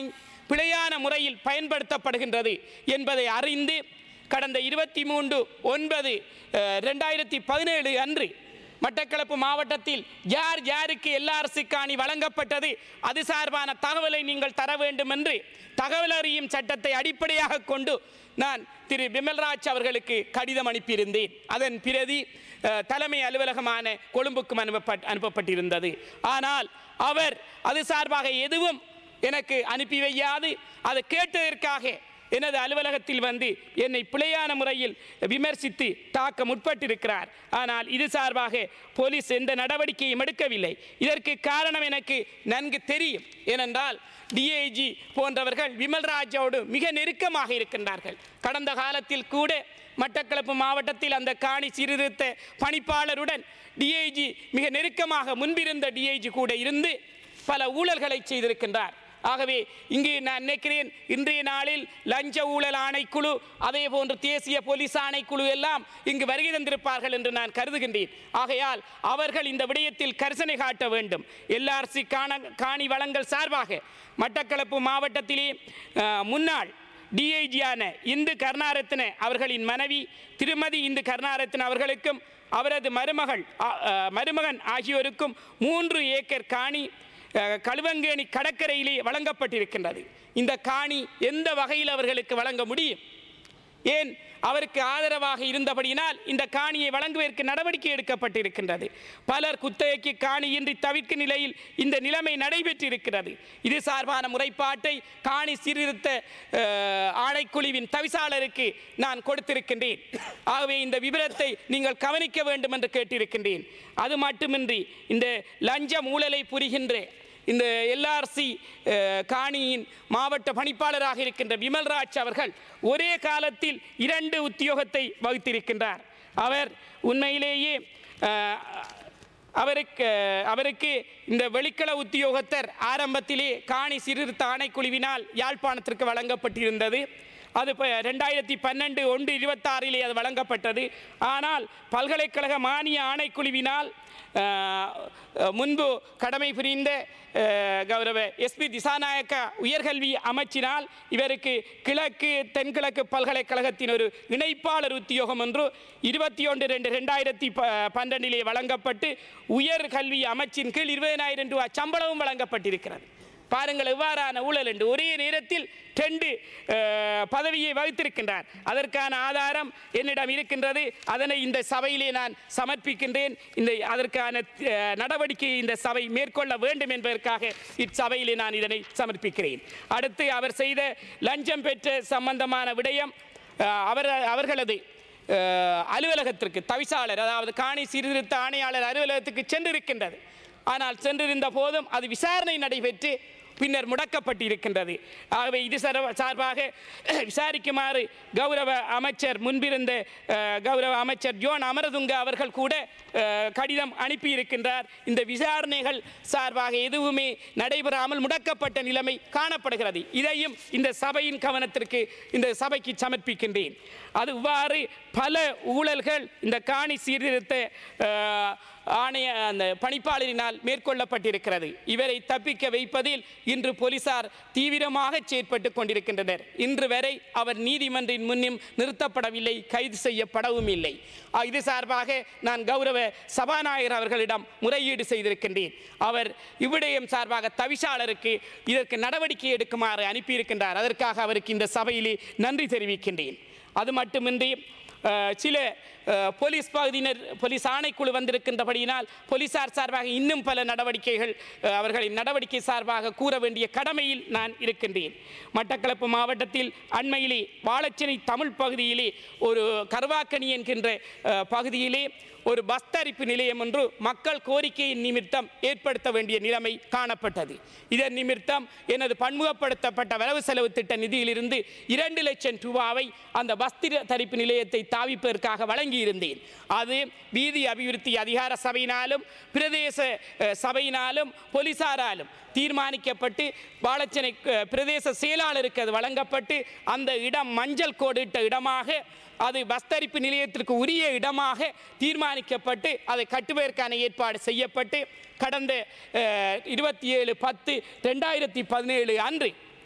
பிழையான முறையில் பயன்படுத்தப்படுகின்றது என்பதை அறிந்து கடந்த இருபத்தி மூன்று ஒன்பது ரெண்டாயிரத்தி பதினேழு அன்று மட்டக்களப்பு மாவட்டத்தில் யார் யாருக்கு எல்ஆர்சி காணி வழங்கப்பட்டது அது சார்பான தகவலை நீங்கள் தர வேண்டும் என்று தகவல் அறியும் சட்டத்தை அடிப்படையாக கொண்டு நான் திரு விமல்ராஜ் அவர்களுக்கு கடிதம் அனுப்பியிருந்தேன் அதன் பிரதி அஹ், தலைமை அலுவலகமான கொழும்புக்கும் அனுப்பப்பட் அனுப்பப்பட்டிருந்தது ஆனால் அவர் அது சார்பாக எதுவும் எனக்கு அனுப்பி வையாது அதை கேட்டதற்காக எனது அலுவலகத்தில் வந்து என்னை பிழையான முறையில் விமர்சித்து தாக்க முற்பட்டிருக்கிறார் ஆனால் இது சார்பாக போலீஸ் எந்த நடவடிக்கையும் எடுக்கவில்லை இதற்கு காரணம் எனக்கு நன்கு தெரியும் ஏனென்றால் டிஐஜி போன்றவர்கள் விமல்ராஜோடு மிக நெருக்கமாக இருக்கின்றார்கள் கடந்த காலத்தில் கூட மட்டக்களப்பு மாவட்டத்தில் அந்த காணி சீர்திருத்த பணிப்பாளருடன் டிஐஜி மிக நெருக்கமாக முன்பிருந்த டிஐஜி கூட இருந்து பல ஊழல்களை செய்திருக்கின்றார் ஆகவே இங்கு நான் நினைக்கிறேன் இன்றைய நாளில் லஞ்ச ஊழல் ஆணைக்குழு அதே போன்று தேசிய போலீஸ் ஆணைக்குழு எல்லாம் இங்கு வருகை தந்திருப்பார்கள் என்று நான் கருதுகின்றேன் ஆகையால் அவர்கள் இந்த விடயத்தில் கரிசனை காட்ட வேண்டும் எல்ஆர்சி காண காணி வளங்கள் சார்பாக மட்டக்களப்பு மாவட்டத்திலே அஹ், முன்னாள் டிஐஜியான இந்து கருணாரத்ன அவர்களின் மனைவி திருமதி இந்து கருணாரத்ன அவர்களுக்கும் அவரது மருமகள் அ- அ, மருமகன் ஆகியோருக்கும் மூன்று ஏக்கர் காணி அஹ், கழுவங்கேணி கடற்கரையிலே வழங்கப்பட்டிருக்கின்றது இந்த காணி எந்த வகையில் அவர்களுக்கு வழங்க முடியும் ஏன் அவருக்கு ஆதரவாக இருந்தபடியினால் இந்த காணியை வழங்குவதற்கு நடவடிக்கை எடுக்கப்பட்டிருக்கின்றது பலர் குத்தகைக்கு காணியின்றி தவிர்க்கும் நிலையில் இந்த நிலைமை நடைபெற்றிருக்கிறது இது சார்பான முறைப்பாட்டை காணி சீர்திருத்த அஹ், ஆணைக்குழுவின் தவிசாளருக்கு நான் கொடுத்திருக்கின்றேன் ஆகவே இந்த விவரத்தை நீங்கள் கவனிக்க வேண்டும் என்று கேட்டிருக்கின்றேன் அது மட்டுமின்றி இந்த லஞ்சம் ஊழலை புரிகின்ற இந்த எல்ஆர்சி காணியின் மாவட்ட பணிப்பாளராக இருக்கின்ற விமல்ராஜ் அவர்கள் ஒரே காலத்தில் இரண்டு உத்தியோகத்தை வகித்திருக்கின்றார் அவர் உண்மையிலேயே அஹ், அவருக்கு அவருக்கு இந்த வெளிக்கள உத்தியோகத்தர் ஆரம்பத்திலே காணி சீர்திருத்த ஆணைக்குழுவினால் யாழ்ப்பாணத்திற்கு வழங்கப்பட்டிருந்தது அது இப்போ ரெண்டாயிரத்தி பன்னெண்டு ஒன்று இருபத்தாறிலே அது வழங்கப்பட்டது ஆனால் பல்கலைக்கழக மானிய ஆணைக்குழுவினால் அஹ், முன்பு கடமை புரிந்த அஹ், கௌரவ எஸ்பி திசாநாயக்கா உயர்கல்வி அமைச்சினால் இவருக்கு கிழக்கு தென்கிழக்கு பல்கலைக்கழகத்தின் ஒரு இணைப்பாளர் உத்தியோகம் ஒன்று இருபத்தி ஒன்று ரெண்டு ரெண்டாயிரத்தி ப பன்னெண்டிலே வழங்கப்பட்டு உயர்கல்வி அமைச்சின் கீழ் இருபதினாயிரம் ரூபாய் சம்பளமும் வழங்கப்பட்டிருக்கிறது பாருங்கள் எவ்வாறான ஊழல் என்று ஒரே நேரத்தில் ரெண்டு அஹ், பதவியை வகித்திருக்கின்றார் அதற்கான ஆதாரம் என்னிடம் இருக்கின்றது அதனை இந்த சபையிலே நான் சமர்ப்பிக்கின்றேன் இந்த அதற்கான அஹ், நடவடிக்கையை இந்த சபை மேற்கொள்ள வேண்டும் என்பதற்காக இச்சபையிலே நான் இதனை சமர்ப்பிக்கிறேன் அடுத்து அவர் செய்த லஞ்சம் பெற்ற சம்பந்தமான விடயம் அஹ், அவர் அவர்களது அஹ், அலுவலகத்திற்கு தவிசாளர் அதாவது காணி சீர்திருத்த ஆணையாளர் அலுவலகத்துக்கு சென்றிருக்கின்றது ஆனால் சென்றிருந்த போதும் அது விசாரணை நடைபெற்று பின்னர் முடக்கப்பட்டிருக்கின்றது ஆகவே இது சார்ப- சார்பாக விசாரிக்குமாறு கௌரவ அமைச்சர் முன்பிருந்த அஹ், கௌரவ அமைச்சர் ஜோன் அமரதுங்க அவர்கள் கூட அஹ், கடிதம் அனுப்பியிருக்கின்றார் இந்த விசாரணைகள் சார்பாக எதுவுமே நடைபெறாமல் முடக்கப்பட்ட நிலைமை காணப்படுகிறது இதையும் இந்த சபையின் கவனத்திற்கு இந்த சபைக்கு சமர்ப்பிக்கின்றேன் அது இவ்வாறு பல ஊழல்கள் இந்த காணி சீர்திருத்த அஹ், ஆணைய அந்த பணிப்பாளரினால் மேற்கொள்ளப்பட்டிருக்கிறது இவரை தப்பிக்க வைப்பதில் இன்று போலீசார் தீவிரமாக செயற்பட்டு கொண்டிருக்கின்றனர் இன்று வரை அவர் நீதிமன்றின் முன்னும் நிறுத்தப்படவில்லை கைது செய்யப்படவும் இல்லை ஆ, இது சார்பாக நான் கௌரவ சபாநாயகர் அவர்களிடம் முறையீடு செய்திருக்கின்றேன் அவர் இவ்விடயம் சார்பாக தவிசாளருக்கு இதற்கு நடவடிக்கை எடுக்குமாறு அனுப்பியிருக்கின்றார் அதற்காக அவருக்கு இந்த சபையிலே நன்றி தெரிவிக்கின்றேன் அது மட்டுமின்றி அஹ், சில அஹ், போலீஸ் பகுதியினர் போலீஸ் ஆணைக்குழு வந்திருக்கின்றபடியினால் போலீசார் சார்பாக இன்னும் பல நடவடிக்கைகள் அஹ், அவர்களின் நடவடிக்கை சார்பாக கூற வேண்டிய கடமையில் நான் இருக்கின்றேன் மட்டக்களப்பு மாவட்டத்தில் அண்மையிலே வாழச்சினை தமிழ் பகுதியிலே ஒரு கருவாக்கணி என்கின்ற அஹ், பகுதியிலே ஒரு பஸ் தரிப்பு நிலையம் ஒன்று மக்கள் கோரிக்கையின் நிமித்தம் ஏற்படுத்த வேண்டிய நிலைமை காணப்பட்டது இதன் நிமித்தம் எனது பன்முகப்படுத்தப்பட்ட வரவு செலவு திட்ட நிதியிலிருந்து இரண்டு லட்சம் ரூபாவை அந்த பஸ் திர- தரிப்பு நிலையத்தை தாவிப்பதற்காக வழங்கியிருந்தேன் அது வீதி அபிவிருத்தி அதிகார சபையினாலும் பிரதேச அஹ், சபையினாலும் போலீசாராலும் தீர்மானிக்கப்பட்டு வாழச்சனை அஹ், பிரதேச செயலாளருக்கு அது வழங்கப்பட்டு அந்த இடம் மஞ்சள் கோடிட்ட இடமாக அது பஸ்தரிப்பு நிலையத்திற்கு உரிய இடமாக தீர்மானிக்கப்பட்டு அதை கட்டுவதற்கான ஏற்பாடு செய்யப்பட்டு கடந்த இருபத்தி ஏழு பத்து ரெண்டாயிரத்தி பதினேழு அன்று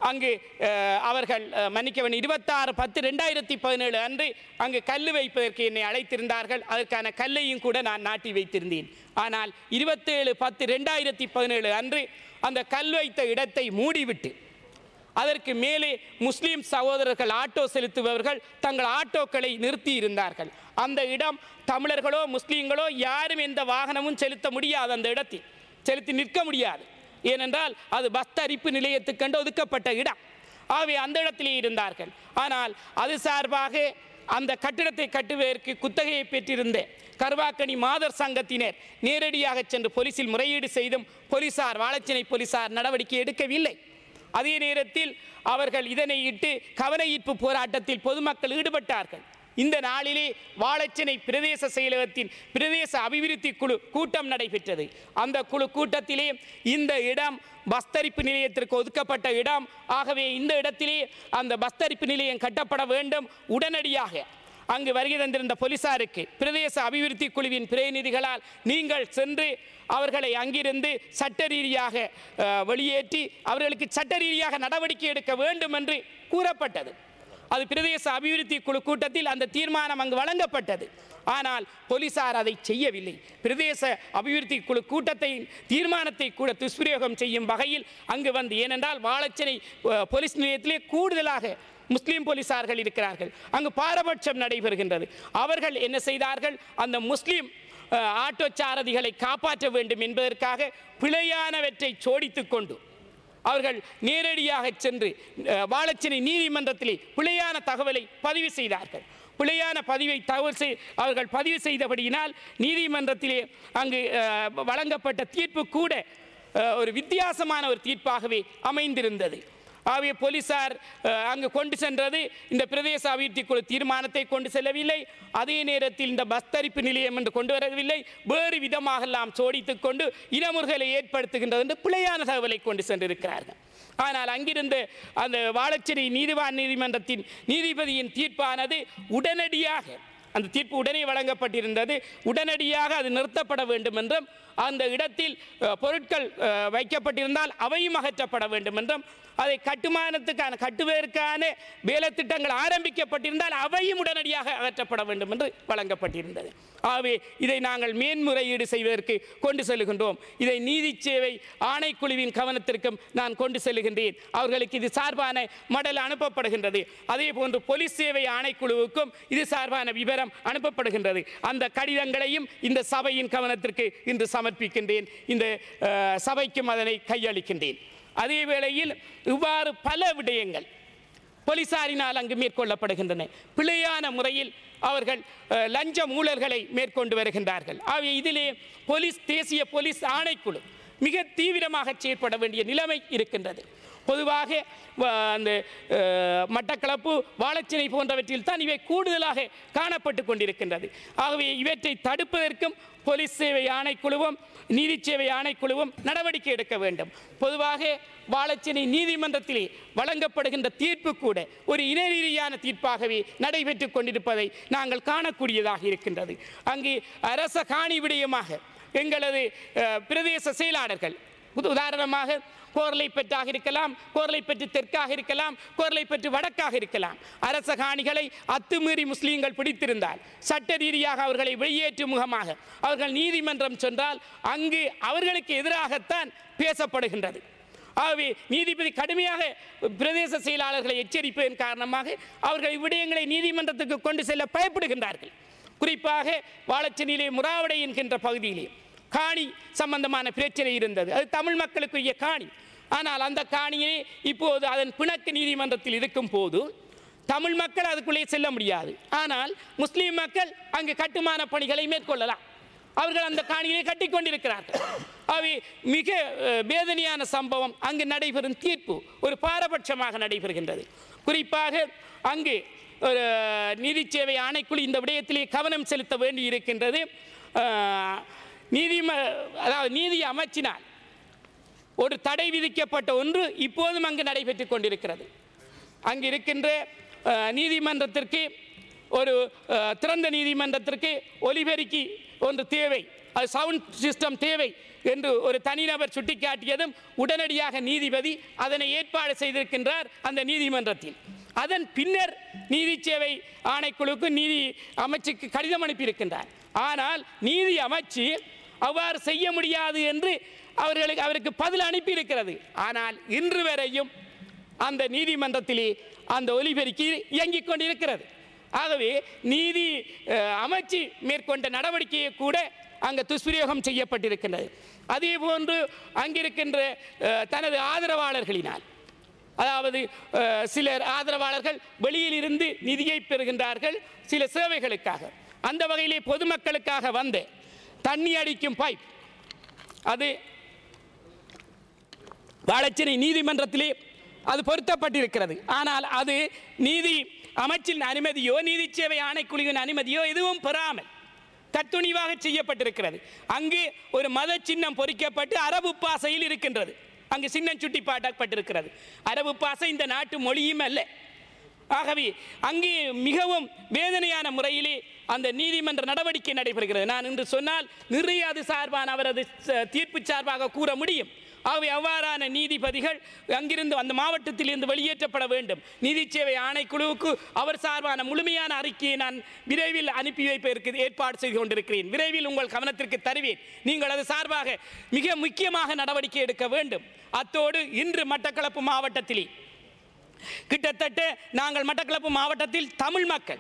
அங்கு அஹ், அவர்கள் அஹ், மன்னிக்க வேண்டும் இருபத்தாறு பத்து ரெண்டாயிரத்தி பதினேழு அன்று அங்கு கல் வைப்பதற்கு என்னை அழைத்திருந்தார்கள் அதற்கான கல்லையும் கூட நான் நாட்டி வைத்திருந்தேன் ஆனால் இருபத்தேழு பத்து ரெண்டாயிரத்தி பதினேழு அன்று அந்த கல் வைத்த இடத்தை மூடிவிட்டு அதற்கு மேலே முஸ்லிம் சகோதரர்கள் ஆட்டோ செலுத்துபவர்கள் தங்கள் ஆட்டோக்களை நிறுத்தி இருந்தார்கள் அந்த இடம் தமிழர்களோ முஸ்லீம்களோ யாரும் எந்த வாகனமும் செலுத்த முடியாது அந்த இடத்தில் செலுத்தி நிற்க முடியாது ஏனென்றால் அது பஸ் தரிப்பு நிலையத்துக்கென்று ஒதுக்கப்பட்ட இடம் ஆகவே அந்த இடத்திலே இருந்தார்கள் ஆனால் அது சார்பாக அந்த கட்டிடத்தை கட்டுவதற்கு குத்தகையை பெற்றிருந்த கருவாக்கணி மாதர் சங்கத்தினர் நேரடியாக சென்று போலீசில் முறையீடு செய்தும் போலீசார் வாழச்சினை போலீசார் நடவடிக்கை எடுக்கவில்லை அதே நேரத்தில் அவர்கள் இதனை இட்டு கவன ஈர்ப்பு போராட்டத்தில் பொதுமக்கள் ஈடுபட்டார்கள் இந்த நாளிலே வாழச்சினை பிரதேச செயலகத்தின் பிரதேச அபிவிருத்தி குழு கூட்டம் நடைபெற்றது அந்த குழு கூட்டத்திலே இந்த இடம் பஸ்தரிப்பு நிலையத்திற்கு ஒதுக்கப்பட்ட இடம் ஆகவே இந்த இடத்திலே அந்த பஸ்தரிப்பு நிலையம் கட்டப்பட வேண்டும் உடனடியாக அங்கு வருகை தந்திருந்த போலீசாருக்கு பிரதேச அபிவிருத்தி குழுவின் பிரதிநிதிகளால் நீங்கள் சென்று அவர்களை அங்கிருந்து சட்ட ரீதியாக அஹ், வெளியேற்றி அவர்களுக்கு சட்ட ரீதியாக நடவடிக்கை எடுக்க வேண்டும் என்று கூறப்பட்டது அது பிரதேச அபிவிருத்தி குழு கூட்டத்தில் அந்த தீர்மானம் அங்கு வழங்கப்பட்டது ஆனால் போலீசார் அதை செய்யவில்லை பிரதேச அபிவிருத்தி குழு கூட்டத்தை தீர்மானத்தை கூட துஷ்பிரயோகம் செய்யும் வகையில் அங்கு வந்து ஏனென்றால் வாழச்சனை அஹ், போலீஸ் நிலையத்திலே கூடுதலாக முஸ்லீம் போலீசார்கள் இருக்கிறார்கள் அங்கு பாரபட்சம் நடைபெறுகின்றது அவர்கள் என்ன செய்தார்கள் அந்த முஸ்லீம் அஹ், ஆட்டோ சாரதிகளை காப்பாற்ற வேண்டும் என்பதற்காக பிழையானவற்றை சோடித்துக் கொண்டு அவர்கள் நேரடியாக சென்று அஹ், வாழச்சினை நீதிமன்றத்திலே பிழையான தகவலை பதிவு செய்தார்கள் பிழையான பதிவை தகவல் செய் அவர்கள் பதிவு செய்தபடியினால் நீதிமன்றத்திலே அங்கு அஹ், வழங்கப்பட்ட தீர்ப்பு கூட அஹ், ஒரு வித்தியாசமான ஒரு தீர்ப்பாகவே அமைந்திருந்தது ஆகவே போலீசார் அஹ், அங்கு கொண்டு சென்றது இந்த பிரதேச அபிவிருத்தி குழு தீர்மானத்தை கொண்டு செல்லவில்லை அதே நேரத்தில் இந்த பஸ் தரிப்பு நிலையம் என்று கொண்டு வரவில்லை வேறு விதமாகலாம் சோடித்துக் கொண்டு இனமுறுகளை ஏற்படுத்துகின்றது என்று பிழையான தகவலை கொண்டு சென்றிருக்கிறார்கள் ஆனால் அங்கிருந்து அந்த வாழச்சேரி நீதிவான் நீதிமன்றத்தின் நீதிபதியின் தீர்ப்பானது உடனடியாக அந்த தீர்ப்பு உடனே வழங்கப்பட்டிருந்தது உடனடியாக அது நிறுத்தப்பட வேண்டும் என்றும் அந்த இடத்தில் அஹ், பொருட்கள் அஹ், வைக்கப்பட்டிருந்தால் அவையும் அகற்றப்பட வேண்டும் என்றும் அதை கட்டுமானத்துக்கான கட்டுவதற்கான வேலைத்திட்டங்கள் ஆரம்பிக்கப்பட்டிருந்தால் அவையும் உடனடியாக அகற்றப்பட வேண்டும் என்று வழங்கப்பட்டிருந்தது ஆகவே இதை நாங்கள் மேன்முறையீடு செய்வதற்கு கொண்டு செல்கின்றோம் இதை நீதி சேவை ஆணைக்குழுவின் கவனத்திற்கும் நான் கொண்டு செல்கின்றேன் அவர்களுக்கு இது சார்பான மடல் அனுப்பப்படுகின்றது அதே போன்று போலீஸ் சேவை ஆணைக்குழுவுக்கும் இது சார்பான விவரம் அனுப்பப்படுகின்றது அந்த கடிதங்களையும் இந்த சபையின் கவனத்திற்கு இன்று சமர்ப்பிக்கின்றேன் இந்த அஹ், சபைக்கும் அதனை கையளிக்கின்றேன் அதே வேளையில் இவ்வாறு பல விடயங்கள் போலீசாரினால் அங்கு மேற்கொள்ளப்படுகின்றன பிழையான முறையில் அவர்கள் அஹ், லஞ்ச ஊழல்களை மேற்கொண்டு வருகின்றார்கள் ஆகவே இதிலே போலீஸ் தேசிய போலீஸ் ஆணைக்குழு மிக தீவிரமாக செயற்பட வேண்டிய நிலைமை இருக்கின்றது பொதுவாக வ- அந்த அஹ், மட்டக்களப்பு வாழச்சினை போன்றவற்றில் தான் இவை கூடுதலாக காணப்பட்டு கொண்டிருக்கின்றது ஆகவே இவற்றை தடுப்பதற்கும் போலீஸ் சேவை ஆணைக்குழுவும் நீதி சேவை ஆணைக்குழுவும் நடவடிக்கை எடுக்க வேண்டும் பொதுவாக வாழச்சினை நீதிமன்றத்திலே வழங்கப்படுகின்ற தீர்ப்பு கூட ஒரு இனரீதியான தீர்ப்பாகவே நடைபெற்று கொண்டிருப்பதை நாங்கள் காணக்கூடியதாக இருக்கின்றது அங்கு அரச காணி விடயமாக எங்களது அஹ், பிரதேச செயலாளர்கள் உத- உதாரணமாக கோர்லைப்பற்றாக இருக்கலாம் கோர்லைப்பற்று தெற்காக இருக்கலாம் கோர்லைப்பற்று வடக்காக இருக்கலாம் அரச காணிகளை அத்துமீறி முஸ்லீம்கள் பிடித்திருந்தால் சட்ட ரீதியாக அவர்களை வெளியேற்றும் முகமாக அவர்கள் நீதிமன்றம் சென்றால் அங்கு அவர்களுக்கு எதிராகத்தான் பேசப்படுகின்றது ஆகவே நீதிபதி கடுமையாக பிரதேச செயலாளர்களை எச்சரிப்பதன் காரணமாக அவர்கள் இவ்விடயங்களை நீதிமன்றத்துக்கு கொண்டு செல்ல பயப்படுகின்றார்கள் குறிப்பாக வாழச்சனிலே முறாவடை என்கின்ற பகுதியிலே காணி சம்பந்தமான பிரச்சனை இருந்தது அது தமிழ் மக்களுக்குரிய காணி ஆனால் அந்த காணியை இப்போது அதன் பிணக்கு நீதிமன்றத்தில் இருக்கும் போது தமிழ் மக்கள் அதுக்குள்ளே செல்ல முடியாது ஆனால் முஸ்லீம் மக்கள் அங்கு கட்டுமான பணிகளை மேற்கொள்ளலாம் அவர்கள் அந்த காணியை கட்டி கொண்டிருக்கிறார்கள் அவை மிக அஹ், வேதனையான சம்பவம் அங்கு நடைபெறும் தீர்ப்பு ஒரு பாரபட்சமாக நடைபெறுகின்றது குறிப்பாக அங்கு ஒரு நீதி சேவை ஆணைக்குழு இந்த விடயத்திலே கவனம் செலுத்த வேண்டி இருக்கின்றது அஹ், நீதிம அதாவது நீதி அமைச்சினால் ஒரு தடை விதிக்கப்பட்ட ஒன்று இப்போதும் அங்கு நடைபெற்றுக் கொண்டிருக்கிறது அங்கு இருக்கின்ற அஹ், நீதிமன்றத்திற்கு ஒரு அஹ், திறந்த நீதிமன்றத்திற்கு ஒலிபெருக்கி ஒன்று தேவை அது சவுண்ட் சிஸ்டம் தேவை என்று ஒரு தனிநபர் சுட்டிக்காட்டியதும் உடனடியாக நீதிபதி அதனை ஏற்பாடு செய்திருக்கின்றார் அந்த நீதிமன்றத்தில் அதன் பின்னர் நீதி சேவை ஆணைக்குழுக்கு நீதி அமைச்சுக்கு கடிதம் அனுப்பியிருக்கின்றார் ஆனால் நீதி அமைச்சு அவ்வாறு செய்ய முடியாது என்று அவர்களுக்கு அவருக்கு பதில் அனுப்பியிருக்கிறது ஆனால் இன்று வரையும் அந்த நீதிமன்றத்திலே அந்த ஒலிபெருக்கி இயங்கிக் கொண்டிருக்கிறது ஆகவே நீதி அஹ், அமைச்சு மேற்கொண்ட நடவடிக்கையை கூட அங்கே துஷ்பிரயோகம் செய்யப்பட்டிருக்கின்றது அதே போன்று அங்கிருக்கின்ற அஹ், தனது ஆதரவாளர்களினால் அதாவது அஹ், சிலர் ஆதரவாளர்கள் வெளியில் இருந்து நிதியை பெறுகின்றார்கள் சில சேவைகளுக்காக அந்த வகையிலே பொதுமக்களுக்காக வந்து தண்ணி அடிக்கும் பைப் அது வாழச்சினை நீதிமன்றத்திலே அது பொருத்தப்பட்டிருக்கிறது ஆனால் அது நீதி அமைச்சின் அனுமதியோ நீதி சேவை ஆணைக்குழுவின் அனுமதியோ எதுவும் பெறாமல் தத்துணிவாக செய்யப்பட்டிருக்கிறது அங்கு ஒரு மத சின்னம் பொறிக்கப்பட்டு அரபு பாசையில் இருக்கின்றது அங்கு சின்னம் சுட்டி பாட்டப்பட்டிருக்கிறது அரபு பாசை இந்த நாட்டு மொழியும் அல்ல ஆகவே அங்கே மிகவும் வேதனையான முறையிலே அந்த நீதிமன்ற நடவடிக்கை நடைபெறுகிறது நான் இன்று சொன்னால் நிறைய அது சார்பான அவரது ச- தீர்ப்பு சார்பாக கூற முடியும் ஆகவே அவ்வாறான நீதிபதிகள் அங்கிருந்து அந்த மாவட்டத்திலிருந்து வெளியேற்றப்பட வேண்டும் நீதி சேவை ஆணைக்குழுவுக்கு அவர் சார்பான முழுமையான அறிக்கையை நான் விரைவில் அனுப்பி வைப்பதற்கு ஏற்பாடு செய்து கொண்டிருக்கிறேன் விரைவில் உங்கள் கவனத்திற்கு தருவேன் நீங்கள் அது சார்பாக மிக முக்கியமாக நடவடிக்கை எடுக்க வேண்டும் அத்தோடு இன்று மட்டக்களப்பு மாவட்டத்திலே கிட்டத்தட்ட நாங்கள் மட்டக்களப்பு மாவட்டத்தில் தமிழ் மக்கள்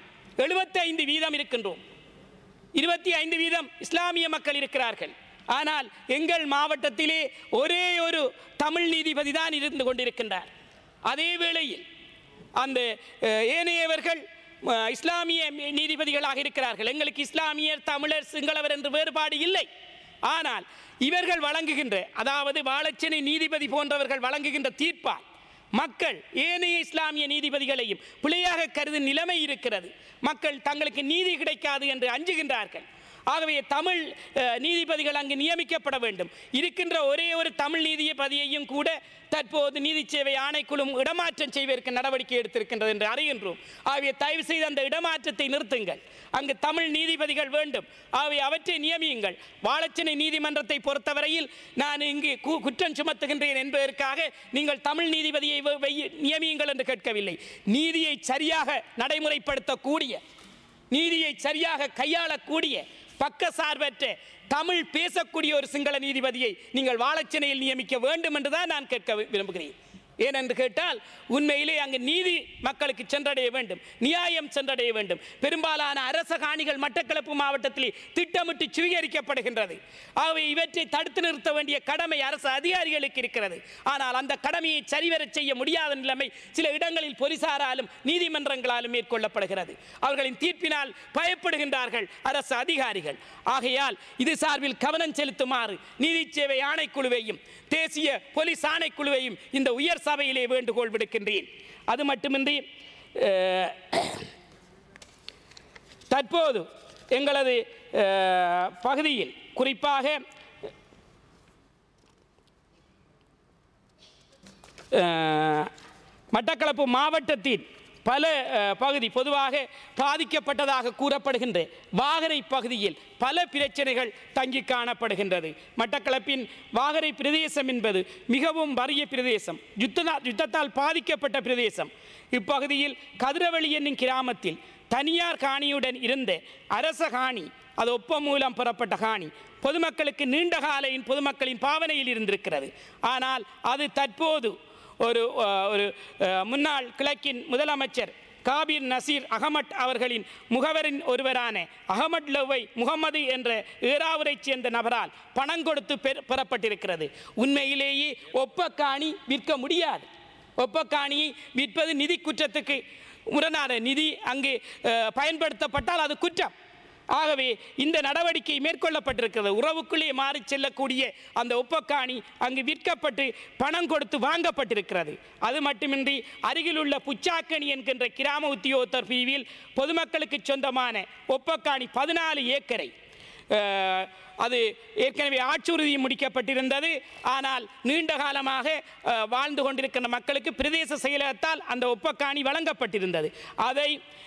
75 வீதம் இருக்கின்றோம் இருபத்தி ஐந்து வீதம் இஸ்லாமிய மக்கள் இருக்கிறார்கள் ஆனால் எங்கள் மாவட்டத்திலே ஒரே ஒரு தமிழ் நீதிபதி தான் இருந்து கொண்டிருக்கின்றார் அதே வேளையில் அந்த அஹ், ஏனையவர்கள் அஹ், இஸ்லாமிய நீதிபதிகளாக இருக்கிறார்கள் எங்களுக்கு இஸ்லாமியர் தமிழர் சிங்களவர் என்று வேறுபாடு இல்லை ஆனால் இவர்கள் வழங்குகின்ற அதாவது வாழச்சனை நீதிபதி போன்றவர்கள் வழங்குகின்ற தீர்ப்பால் மக்கள் ஏனைய இஸ்லாமிய நீதிபதிகளையும் பிழையாக கருதும் நிலைமை இருக்கிறது மக்கள் தங்களுக்கு நீதி கிடைக்காது என்று அஞ்சுகின்றார்கள் ஆகவே தமிழ் அஹ், நீதிபதிகள் அங்கு நியமிக்கப்பட வேண்டும் இருக்கின்ற ஒரே ஒரு தமிழ் நீதிபதியையும் கூட தற்போது நீதி சேவை ஆணைக்குழு இடமாற்றம் செய்வதற்கு நடவடிக்கை எடுத்திருக்கின்றது என்று அறிகின்றோம் ஆகவே தயவு செய்து அந்த இடமாற்றத்தை நிறுத்துங்கள் அங்கு தமிழ் நீதிபதிகள் வேண்டும் ஆகவே அவற்றை நியமியுங்கள் வாழச்சினை நீதிமன்றத்தை பொறுத்தவரையில் நான் இங்கு கு- குற்றம் சுமத்துகின்றேன் என்பதற்காக நீங்கள் தமிழ் நீதிபதியை வை- வை- நியமியுங்கள் என்று கேட்கவில்லை நீதியை சரியாக நடைமுறைப்படுத்தக்கூடிய நீதியை சரியாக கையாளக்கூடிய பக்கசார்பற்ற தமிழ் பேசக்கூடிய ஒரு சிங்கள நீதிபதியை நீங்கள் வாழச்சனையில் நியமிக்க வேண்டும் என்றுதான் நான் கேட்க வி- விரும்புகிறேன் ஏனென்று கேட்டால் உண்மையிலே அங்கு நீதி மக்களுக்கு சென்றடைய வேண்டும் நியாயம் சென்றடைய வேண்டும் பெரும்பாலான அரச காணிகள் மட்டக்களப்பு மாவட்டத்தில் திட்டமிட்டு சுவீகரிக்கப்படுகின்றது ஆகவே இவற்றை தடுத்து நிறுத்த வேண்டிய கடமை அரசு அதிகாரிகளுக்கு இருக்கிறது ஆனால் அந்த கடமையை சரிவரச் செய்ய முடியாத நிலைமை சில இடங்களில் போலீசாராலும் நீதிமன்றங்களாலும் மேற்கொள்ளப்படுகிறது அவர்களின் தீர்ப்பினால் பயப்படுகின்றார்கள் அரசு அதிகாரிகள் ஆகையால் இது சார்பில் கவனம் செலுத்துமாறு நீதி சேவை ஆணைக்குழுவையும் தேசிய போலீஸ் ஆணைக்குழுவையும் இந்த உயர் சபையிலே வேண்டுகோள் விடுக்கின்றேன் அது மட்டுமின்றி அஹ், தற்போது எங்களது அஹ், பகுதியில் குறிப்பாக அஹ், மட்டக்களப்பு மாவட்டத்தின் பல அஹ், பகுதி பொதுவாக பாதிக்கப்பட்டதாக கூறப்படுகின்ற வாகரை பகுதியில் பல பிரச்சனைகள் தங்கி காணப்படுகின்றது மட்டக்களப்பின் வாகரை பிரதேசம் என்பது மிகவும் வறிய பிரதேசம் யுத்ததா யுத்தத்தால் பாதிக்கப்பட்ட பிரதேசம் இப்பகுதியில் கதிரவழி என்னும் கிராமத்தில் தனியார் காணியுடன் இருந்த அரச காணி அது ஒப்பம் மூலம் பெறப்பட்ட காணி பொதுமக்களுக்கு நீண்ட காலையின் பொதுமக்களின் பாவனையில் இருந்திருக்கிறது ஆனால் அது தற்போது ஒரு அஹ், ஒரு அஹ், முன்னாள் கிழக்கின் முதலமைச்சர் காபீர் நசீர் அகமட் அவர்களின் முகவரின் ஒருவரான அகமட் லவ்வை முகமது என்ற ஏராவூரைச் சேர்ந்த நபரால் பணம் கொடுத்து பெற- பெறப்பட்டிருக்கிறது உண்மையிலேயே ஒப்பக்காணி விற்க முடியாது ஒப்பக்காணியை விற்பது நிதி குற்றத்துக்கு முரணான நிதி அங்கு அஹ், பயன்படுத்தப்பட்டால் அது குற்றம் ஆகவே இந்த நடவடிக்கை மேற்கொள்ளப்பட்டிருக்கிறது உறவுக்குள்ளே மாறி செல்லக்கூடிய அந்த ஒப்பக்காணி அங்கு விற்கப்பட்டு பணம் கொடுத்து வாங்கப்பட்டிருக்கிறது அது மட்டுமின்றி அருகிலுள்ள புச்சாக்கணி என்கின்ற கிராம உத்தியோகத்தர் பிரிவில் பொதுமக்களுக்கு சொந்தமான ஒப்பக்காணி பதினாலு ஏக்கரை அஹ், அது ஏற்கனவே ஆட்சுறுதி முடிக்கப்பட்டிருந்தது ஆனால் நீண்ட காலமாக அஹ், வாழ்ந்து கொண்டிருக்கின்ற மக்களுக்கு பிரதேச செயலகத்தால் அந்த ஒப்பக்காணி வழங்கப்பட்டிருந்தது அதை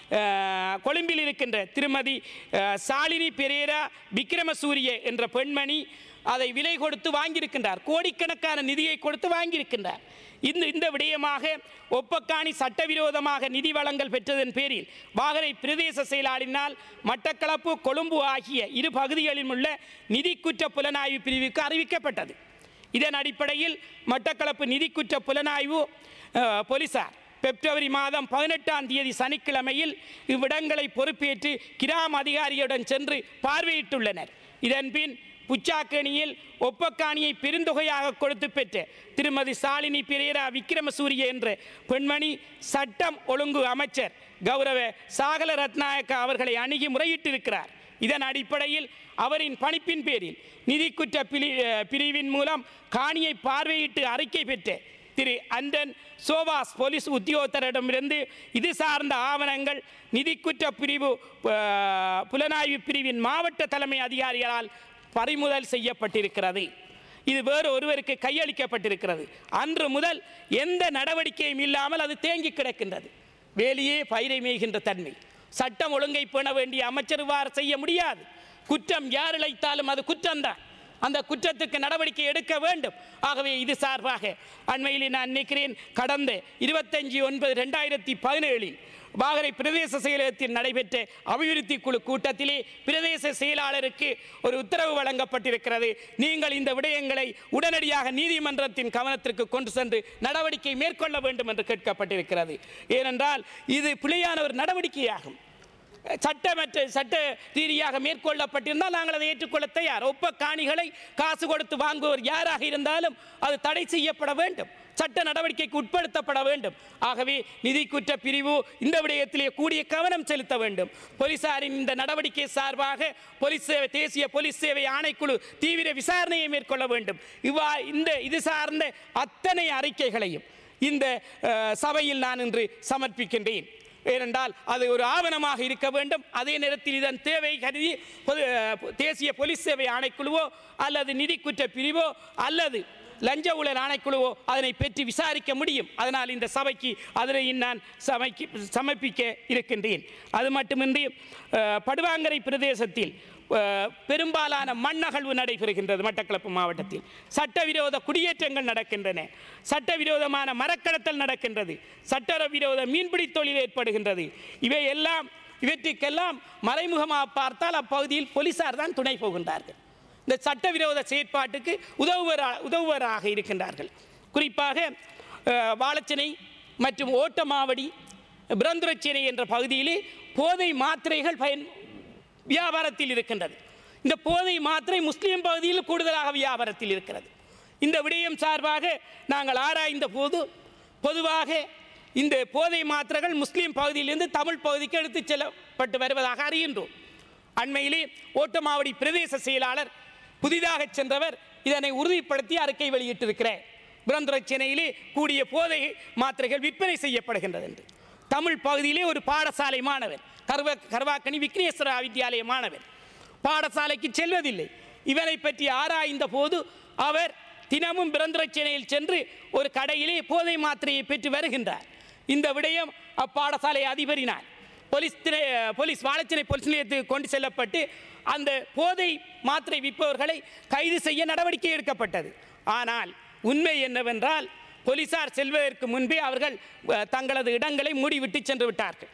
அஹ், கொழும்பில் இருக்கின்ற திருமதி அஹ், சாலினி பெரேரா விக்ரமசூரிய என்ற பெண்மணி அதை விலை கொடுத்து வாங்கியிருக்கின்றார் கோடிக்கணக்கான நிதியை கொடுத்து வாங்கியிருக்கின்றார் இந்த இந்த விடயமாக ஒப்பக்காணி சட்டவிரோதமாக நிதி வழங்கல் பெற்றதன் பேரில் வாகரை பிரதேச செயலாளரினால் மட்டக்களப்பு கொழும்பு ஆகிய இரு பகுதிகளிலும் உள்ள நிதி குற்ற புலனாய்வு பிரிவுக்கு அறிவிக்கப்பட்டது இதன் அடிப்படையில் மட்டக்களப்பு நிதி குற்ற புலனாய்வு அஹ், போலீசார் பிப்ரவரி மாதம் பதினெட்டாம் தேதி சனிக்கிழமையில் இவ்விடங்களை பொறுப்பேற்று கிராம அதிகாரியுடன் சென்று பார்வையிட்டுள்ளனர் இதன்பின் புச்சாக்கணியில் ஒப்பக்காணியை பெருந்தொகையாக கொடுத்து பெற்ற திருமதி சாலினி பிரேரா விக்ரமசூரிய என்ற பெண்மணி சட்டம் ஒழுங்கு அமைச்சர் கௌரவ சாகல ரத்நாயக்கா அவர்களை அணுகி முறையிட்டிருக்கிறார் இதன் அடிப்படையில் அவரின் பணிப்பின் பேரில் நிதி குற்ற பிரி பிரிவின் மூலம் காணியை பார்வையிட்டு அறிக்கை பெற்ற திரு அண்டன் சோவாஸ் போலீஸ் உத்தியோகத்தரிடமிருந்து இது சார்ந்த ஆவணங்கள் நிதிக்குற்ற பிரிவு அஹ், புலனாய்வு பிரிவின் மாவட்ட தலைமை அதிகாரிகளால் பறிமுதல் செய்யப்பட்டிருக்கிறது இது வேறு ஒருவருக்கு கையளிக்கப்பட்டிருக்கிறது அன்று முதல் எந்த நடவடிக்கையும் இல்லாமல் அது தேங்கி கிடக்கின்றது வேலியே பயிரை மேய்கின்ற தன்மை சட்டம் ஒழுங்கை பேண வேண்டிய அமைச்சர் இவ்வாறு செய்ய முடியாது குற்றம் யார் இழைத்தாலும் அது குற்றம்தான் அந்த குற்றத்துக்கு நடவடிக்கை எடுக்க வேண்டும் ஆகவே இது சார்பாக அண்மையில் நான் நினைக்கிறேன் கடந்த இருபத்தஞ்சி ஒன்பது ரெண்டாயிரத்தி பதினேழில் வாகரை பிரதேச செயலகத்தில் நடைபெற்ற அபிவிருத்தி குழு கூட்டத்திலே பிரதேச செயலாளருக்கு ஒரு உத்தரவு வழங்கப்பட்டிருக்கிறது நீங்கள் இந்த விடயங்களை உடனடியாக நீதிமன்றத்தின் கவனத்திற்கு கொண்டு சென்று நடவடிக்கை மேற்கொள்ள வேண்டும் என்று கேட்கப்பட்டிருக்கிறது ஏனென்றால் இது பிழையான ஒரு நடவடிக்கையாகும் சட்டமற்ற சட்ட ரீதியாக மேற்கொள்ளப்பட்டிருந்தால் நாங்கள் அதை ஏற்றுக்கொள்ள தயார் ஒப்ப காணிகளை காசு கொடுத்து வாங்குவோர் யாராக இருந்தாலும் அது தடை செய்யப்பட வேண்டும் சட்ட நடவடிக்கைக்கு உட்படுத்தப்பட வேண்டும் ஆகவே நிதி குற்ற பிரிவு இந்த விடயத்திலே கூடிய கவனம் செலுத்த வேண்டும் போலீசாரின் இந்த நடவடிக்கை சார்பாக போலீஸ் சேவை தேசிய போலீஸ் சேவை ஆணைக்குழு தீவிர விசாரணையை மேற்கொள்ள வேண்டும் இவ்வா இந்த இது சார்ந்த அத்தனை அறிக்கைகளையும் இந்த அஹ், சபையில் நான் இன்று சமர்ப்பிக்கின்றேன் ஏனென்றால் அது ஒரு ஆவணமாக இருக்க வேண்டும் அதே நேரத்தில் இதன் தேவை கருதி பொது அஹ், தேசிய போலீஸ் சேவை ஆணைக்குழுவோ அல்லது நிதி குற்ற பிரிவோ அல்லது லஞ்ச ஊழல் ஆணைக்குழுவோ அதனை பெற்று விசாரிக்க முடியும் அதனால் இந்த சபைக்கு அதனை நான் சமைக்கு சமர்ப்பிக்க இருக்கின்றேன் அது மட்டுமின்றி அஹ், படுவாங்கரை பிரதேசத்தில் அஹ், பெரும்பாலான மண்ணகழ்வு நடைபெறுகின்றது மட்டக்களப்பு மாவட்டத்தில் சட்டவிரோத குடியேற்றங்கள் நடக்கின்றன சட்டவிரோதமான மரக்கடத்தல் நடக்கின்றது சட்டவிரோத மீன்பிடி தொழில் ஏற்படுகின்றது இவை எல்லாம் இவற்றுக்கெல்லாம் மறைமுகமாக பார்த்தால் அப்பகுதியில் போலீசார் தான் துணை போகின்றார்கள் இந்த சட்டவிரோத செயற்பாட்டுக்கு உதவுவரா உதவுவராக இருக்கின்றார்கள் குறிப்பாக அஹ், வாழச்சனை மற்றும் ஓட்டமாவடி பிரந்துரச்சேனை என்ற பகுதியிலே போதை மாத்திரைகள் பயன் வியாபாரத்தில் இருக்கின்றது இந்த போதை மாத்திரை முஸ்லிம் பகுதியில் கூடுதலாக வியாபாரத்தில் இருக்கிறது இந்த விடயம் சார்பாக நாங்கள் ஆராய்ந்த போது பொதுவாக இந்த போதை மாத்திரைகள் முஸ்லிம் பகுதியிலிருந்து தமிழ் பகுதிக்கு எடுத்துச் செல்லப்பட்டு வருவதாக அறிகின்றோம் அண்மையிலே ஓட்டமாவடி பிரதேச செயலாளர் புதிதாக சென்றவர் இதனை உறுதிப்படுத்தி அறிக்கை வெளியிட்டிருக்கிறார் புரந்துரச்சேனையிலே கூடிய போதை மாத்திரைகள் விற்பனை செய்யப்படுகின்றது என்று தமிழ் பகுதியிலே ஒரு பாடசாலை மாணவர் கர்வ கர்வாக்கணி விக்னேஸ்வர வித்யாலய மாணவர் பாடசாலைக்கு செல்வதில்லை இவனை பற்றி ஆராய்ந்த போது அவர் தினமும் பிரந்தரச்சேனையில் சென்று ஒரு கடையிலே போதை மாத்திரையை பெற்று வருகின்றார் இந்த விடயம் அப்பாடசாலை அதிபரினார் போலீஸ் திணை போலீஸ் வாழச்சினை போலீஸ் நிலையத்துக்கு கொண்டு செல்லப்பட்டு அந்த போதை மாத்திரை விற்பவர்களை கைது செய்ய நடவடிக்கை எடுக்கப்பட்டது ஆனால் உண்மை என்னவென்றால் போலீசார் செல்வதற்கு முன்பே அவர்கள் அஹ், தங்களது இடங்களை மூடிவிட்டு சென்று விட்டார்கள்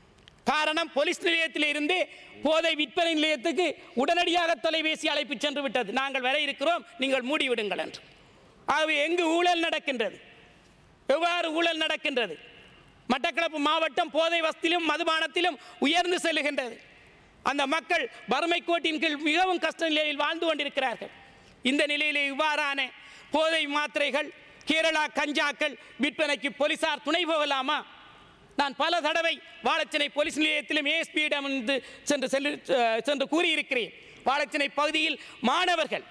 காரணம் போலீஸ் நிலையத்திலிருந்து போதை விற்பனை நிலையத்துக்கு உடனடியாக தொலைபேசி அழைப்பு சென்று விட்டது நாங்கள் வர இருக்கிறோம் நீங்கள் மூடிவிடுங்கள் என்று ஆகவே எங்கு ஊழல் நடக்கின்றது எவ்வாறு ஊழல் நடக்கின்றது மட்டக்களப்பு மாவட்டம் போதை வசத்திலும் மதுபானத்திலும் உயர்ந்து செல்லுகின்றது அந்த மக்கள் வறுமை கோட்டின் கீழ் மிகவும் கஷ்ட நிலையில் வாழ்ந்து கொண்டிருக்கிறார்கள் இந்த நிலையிலே இவ்வாறான போதை மாத்திரைகள் கேரளா கஞ்சாக்கள் விற்பனைக்கு போலீசார் துணை போகலாமா நான் பல தடவை வாழச்சனை போலீஸ் நிலையத்திலும் ஏஎஸ்பியிடம் இருந்து சென்று செல்லு அஹ், சென்று கூறியிருக்கிறேன் வாழச்சனை பகுதியில் மாணவர்கள்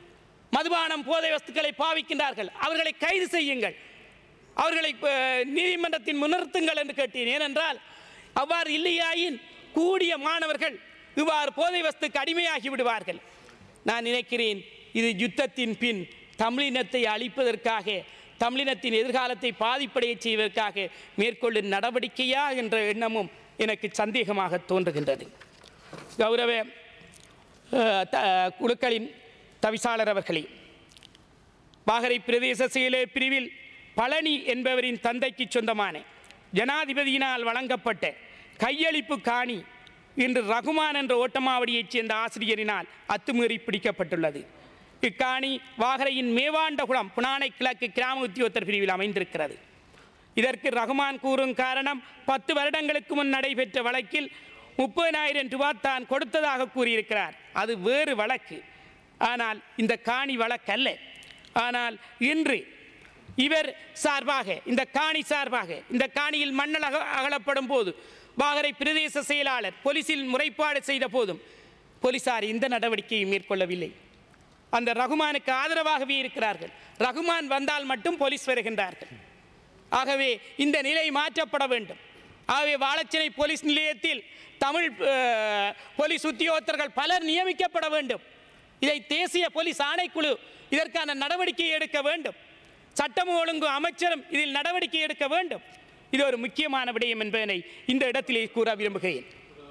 மதுபானம் போதை வஸ்துக்களை பாவிக்கின்றார்கள் அவர்களை கைது செய்யுங்கள் அவர்களை அஹ், நீதிமன்றத்தின் முன்னிறுத்துங்கள் என்று கேட்டேன் ஏனென்றால் அவ்வாறு இல்லையாயின் கூடிய மாணவர்கள் இவ்வாறு போதை வஸ்துக்கு அடிமையாகி விடுவார்கள் நான் நினைக்கிறேன் இது யுத்தத்தின் பின் தமிழினத்தை அழிப்பதற்காக தமிழினத்தின் எதிர்காலத்தை பாதிப்படைய செய்வதற்காக மேற்கொள்ளும் நடவடிக்கையா என்ற எண்ணமும் எனக்கு சந்தேகமாக தோன்றுகின்றது கௌரவ அஹ், த- குழுக்களின் தவிசாளர் அவர்களே வாகரை பிரதேச செயலர் பிரிவில் பழனி என்பவரின் தந்தைக்கு சொந்தமான ஜனாதிபதியினால் வழங்கப்பட்ட கையளிப்பு காணி இன்று ரகுமான் என்ற ஓட்டமாவடியைச் சேர்ந்த ஆசிரியரினால் அத்துமீறி பிடிக்கப்பட்டுள்ளது இக்காணி வாகரையின் மேவாண்டகுளம் புனானை கிழக்கு கிராம உத்தியோகத்தர் பிரிவில் அமைந்திருக்கிறது இதற்கு ரகுமான் கூறும் காரணம் பத்து வருடங்களுக்கு முன் நடைபெற்ற வழக்கில் முப்பதினாயிரம் ரூபாய் தான் கொடுத்ததாக கூறியிருக்கிறார் அது வேறு வழக்கு ஆனால் இந்த காணி வழக்கல்ல ஆனால் இன்று இவர் சார்பாக இந்த காணி சார்பாக இந்த காணியில் மண்ணல் அக அகலப்படும் போது வாகரை பிரதேச செயலாளர் போலீசில் முறைப்பாடு செய்த போதும் போலீசார் இந்த நடவடிக்கையை மேற்கொள்ளவில்லை அந்த ரகுமானுக்கு ஆதரவாகவே இருக்கிறார்கள் ரகுமான் வந்தால் மட்டும் போலீஸ் வருகின்றார்கள் ஆகவே இந்த நிலை மாற்றப்பட வேண்டும் ஆகவே வாழச்சினை போலீஸ் நிலையத்தில் தமிழ் அஹ், போலீஸ் உத்தியோகத்தர்கள் பலர் நியமிக்கப்பட வேண்டும் இதை தேசிய போலீஸ் ஆணைக்குழு இதற்கான நடவடிக்கை எடுக்க வேண்டும் சட்டம் ஒழுங்கு அமைச்சரும் இதில் நடவடிக்கை எடுக்க வேண்டும் இது ஒரு முக்கியமான விடயம் என்பதனை இந்த இடத்திலே கூற விரும்புகிறேன்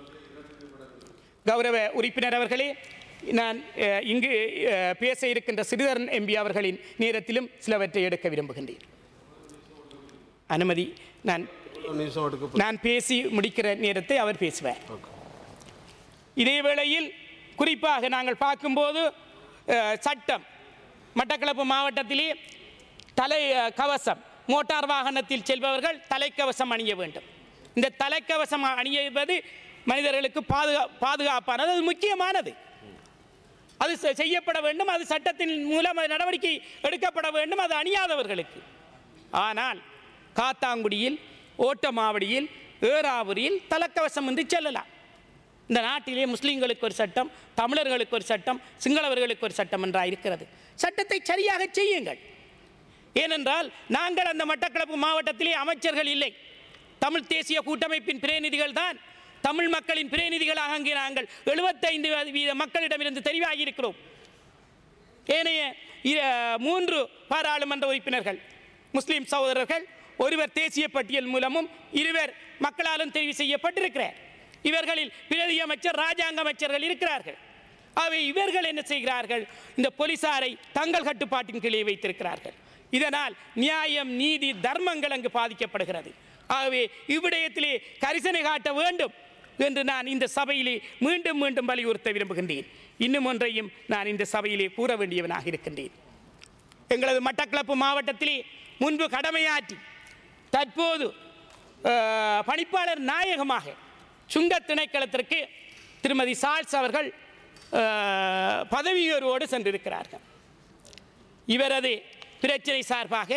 கௌரவ உறுப்பினர் அவர்களே நான் அஹ், இங்கு அஹ், பேச இருக்கின்ற சிறிதரன் எம்பி அவர்களின் நேரத்திலும் சிலவற்றை எடுக்க விரும்புகின்றேன் அனுமதி நான் நிமிஷம் எடுக்க நான் பேசி முடிக்கிற நேரத்தை அவர் பேசுவார் இதே வேளையில் குறிப்பாக நாங்கள் பார்க்கும்போது அஹ், சட்டம் மட்டக்களப்பு மாவட்டத்திலே தலை அஹ், கவசம் மோட்டார் வாகனத்தில் செல்பவர்கள் தலைக்கவசம் அணிய வேண்டும் இந்த தலைக்கவசம் அணியுவது மனிதர்களுக்கு பாதுகா பாதுகாப்பானது அது முக்கியமானது அது செ- செய்யப்பட வேண்டும் அது சட்டத்தின் மூலம் அது நடவடிக்கை எடுக்கப்பட வேண்டும் அது அணியாதவர்களுக்கு ஆனால் காத்தாங்குடியில் ஓட்டமாவடியில் ஏறாவூரில் தலக்கவசம் என்று செல்லலாம் இந்த நாட்டிலே முஸ்லீம்களுக்கு ஒரு சட்டம் தமிழர்களுக்கு ஒரு சட்டம் சிங்களவர்களுக்கு ஒரு சட்டம் என்றா இருக்கிறது சட்டத்தை சரியாக செய்யுங்கள் ஏனென்றால் நாங்கள் அந்த மட்டக்களப்பு மாவட்டத்திலே அமைச்சர்கள் இல்லை தமிழ் தேசிய கூட்டமைப்பின் பிரதிநிதிகள் தான் தமிழ் மக்களின் பிரதிநிதிகளாக அங்கே நாங்கள் எழுபத்தைந்து வீத மக்களிடமிருந்து தெரிவாகி இருக்கிறோம் ஏனைய இ- மூன்று பாராளுமன்ற உறுப்பினர்கள் முஸ்லிம் சகோதரர்கள் ஒருவர் தேசிய பட்டியல் மூலமும் இருவர் மக்களாலும் தெரிவு செய்யப்பட்டிருக்கிறார் இவர்களில் பிரதி அமைச்சர் ராஜாங்க அமைச்சர்கள் இருக்கிறார்கள் அவை இவர்கள் என்ன செய்கிறார்கள் இந்த போலீசாரை தங்கள் கட்டுப்பாட்டின் கீழே வைத்திருக்கிறார்கள் இதனால் நியாயம் நீதி தர்மங்கள் அங்கு பாதிக்கப்படுகிறது ஆகவே இவ்விடயத்திலே கரிசனை காட்ட வேண்டும் என்று நான் இந்த சபையிலே மீண்டும் மீண்டும் வலியுறுத்த விரும்புகின்றேன் இன்னும் ஒன்றையும் நான் இந்த சபையிலே கூற வேண்டியவனாக இருக்கின்றேன் எங்களது மட்டக்களப்பு மாவட்டத்திலே முன்பு கடமையாற்றி தற்போது அஹ், பணிப்பாளர் நாயகமாக சுங்க திணைக்களத்திற்கு திருமதி சால்ஸ் அவர்கள் அஹ், பதவி உயர்வோடு சென்றிருக்கிறார்கள் இவரது பிரச்சனை சார்பாக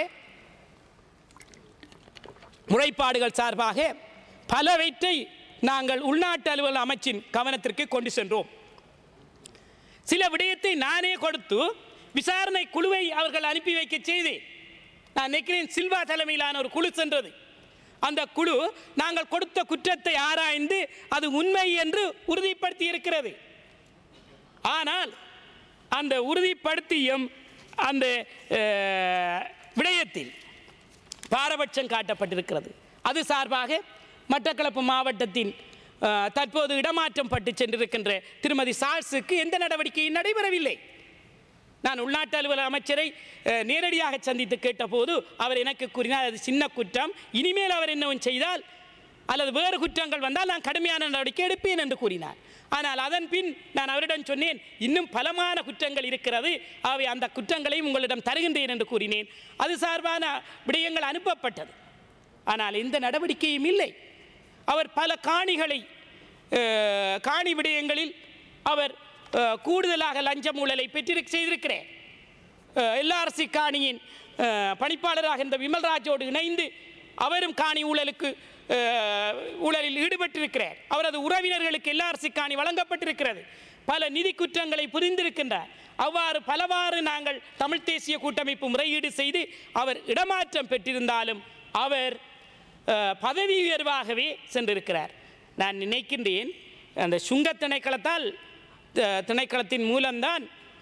முறைப்பாடுகள் சார்பாக பலவற்றை நாங்கள் உள்நாட்டு அலுவல் அமைச்சின் கவனத்திற்கு கொண்டு சென்றோம் சில விடயத்தை நானே கொடுத்து விசாரணை குழுவை அவர்கள் அனுப்பி வைக்க செய்தேன் நான் நினைக்கிறேன் சில்வா தலைமையிலான ஒரு குழு சென்றது அந்த குழு நாங்கள் கொடுத்த குற்றத்தை ஆராய்ந்து அது உண்மை என்று உறுதிப்படுத்தி இருக்கிறது ஆனால் அந்த உறுதிப்படுத்தியும் அந்த அஹ், விடயத்தில் பாரபட்சம் காட்டப்பட்டிருக்கிறது அது சார்பாக மட்டக்களப்பு மாவட்டத்தின் அஹ், தற்போது இடமாற்றம் பட்டு சென்றிருக்கின்ற திருமதி சார்ஸுக்கு எந்த நடவடிக்கையும் நடைபெறவில்லை நான் உள்நாட்டு அலுவலக அமைச்சரை அஹ், நேரடியாக சந்தித்து கேட்டபோது அவர் எனக்கு கூறினார் அது சின்ன குற்றம் இனிமேல் அவர் என்னவும் செய்தால் அல்லது வேறு குற்றங்கள் வந்தால் நான் கடுமையான நடவடிக்கை எடுப்பேன் என்று கூறினார் ஆனால் அதன் பின் நான் அவரிடம் சொன்னேன் இன்னும் பலமான குற்றங்கள் இருக்கிறது அவை அந்த குற்றங்களையும் உங்களிடம் தருகின்றேன் என்று கூறினேன் அது சார்பான விடயங்கள் அனுப்பப்பட்டது ஆனால் எந்த நடவடிக்கையும் இல்லை அவர் பல காணிகளை அஹ், காணி விடயங்களில் அவர் அஹ், கூடுதலாக லஞ்சம் ஊழலை பெற்றிரு செய்திருக்கிறார் எல்ஆர்சி காணியின் அஹ், பணிப்பாளராக இருந்த விமல்ராஜோடு இணைந்து அவரும் காணி ஊழலுக்கு அஹ், ஊழலில் ஈடுபட்டிருக்கிறார் அவரது உறவினர்களுக்கு எல்ஆர்சி காணி வழங்கப்பட்டிருக்கிறது பல நிதி குற்றங்களை புரிந்திருக்கின்றார் அவ்வாறு பலவாறு நாங்கள் தமிழ் தேசிய கூட்டமைப்பு முறையீடு செய்து அவர் இடமாற்றம் பெற்றிருந்தாலும் அவர் அஹ், பதவி உயர்வாகவே சென்றிருக்கிறார் நான் நினைக்கின்றேன் அந்த சுங்க திணைக்களத்தால் த- திணைக்களத்தின் மூலம்தான்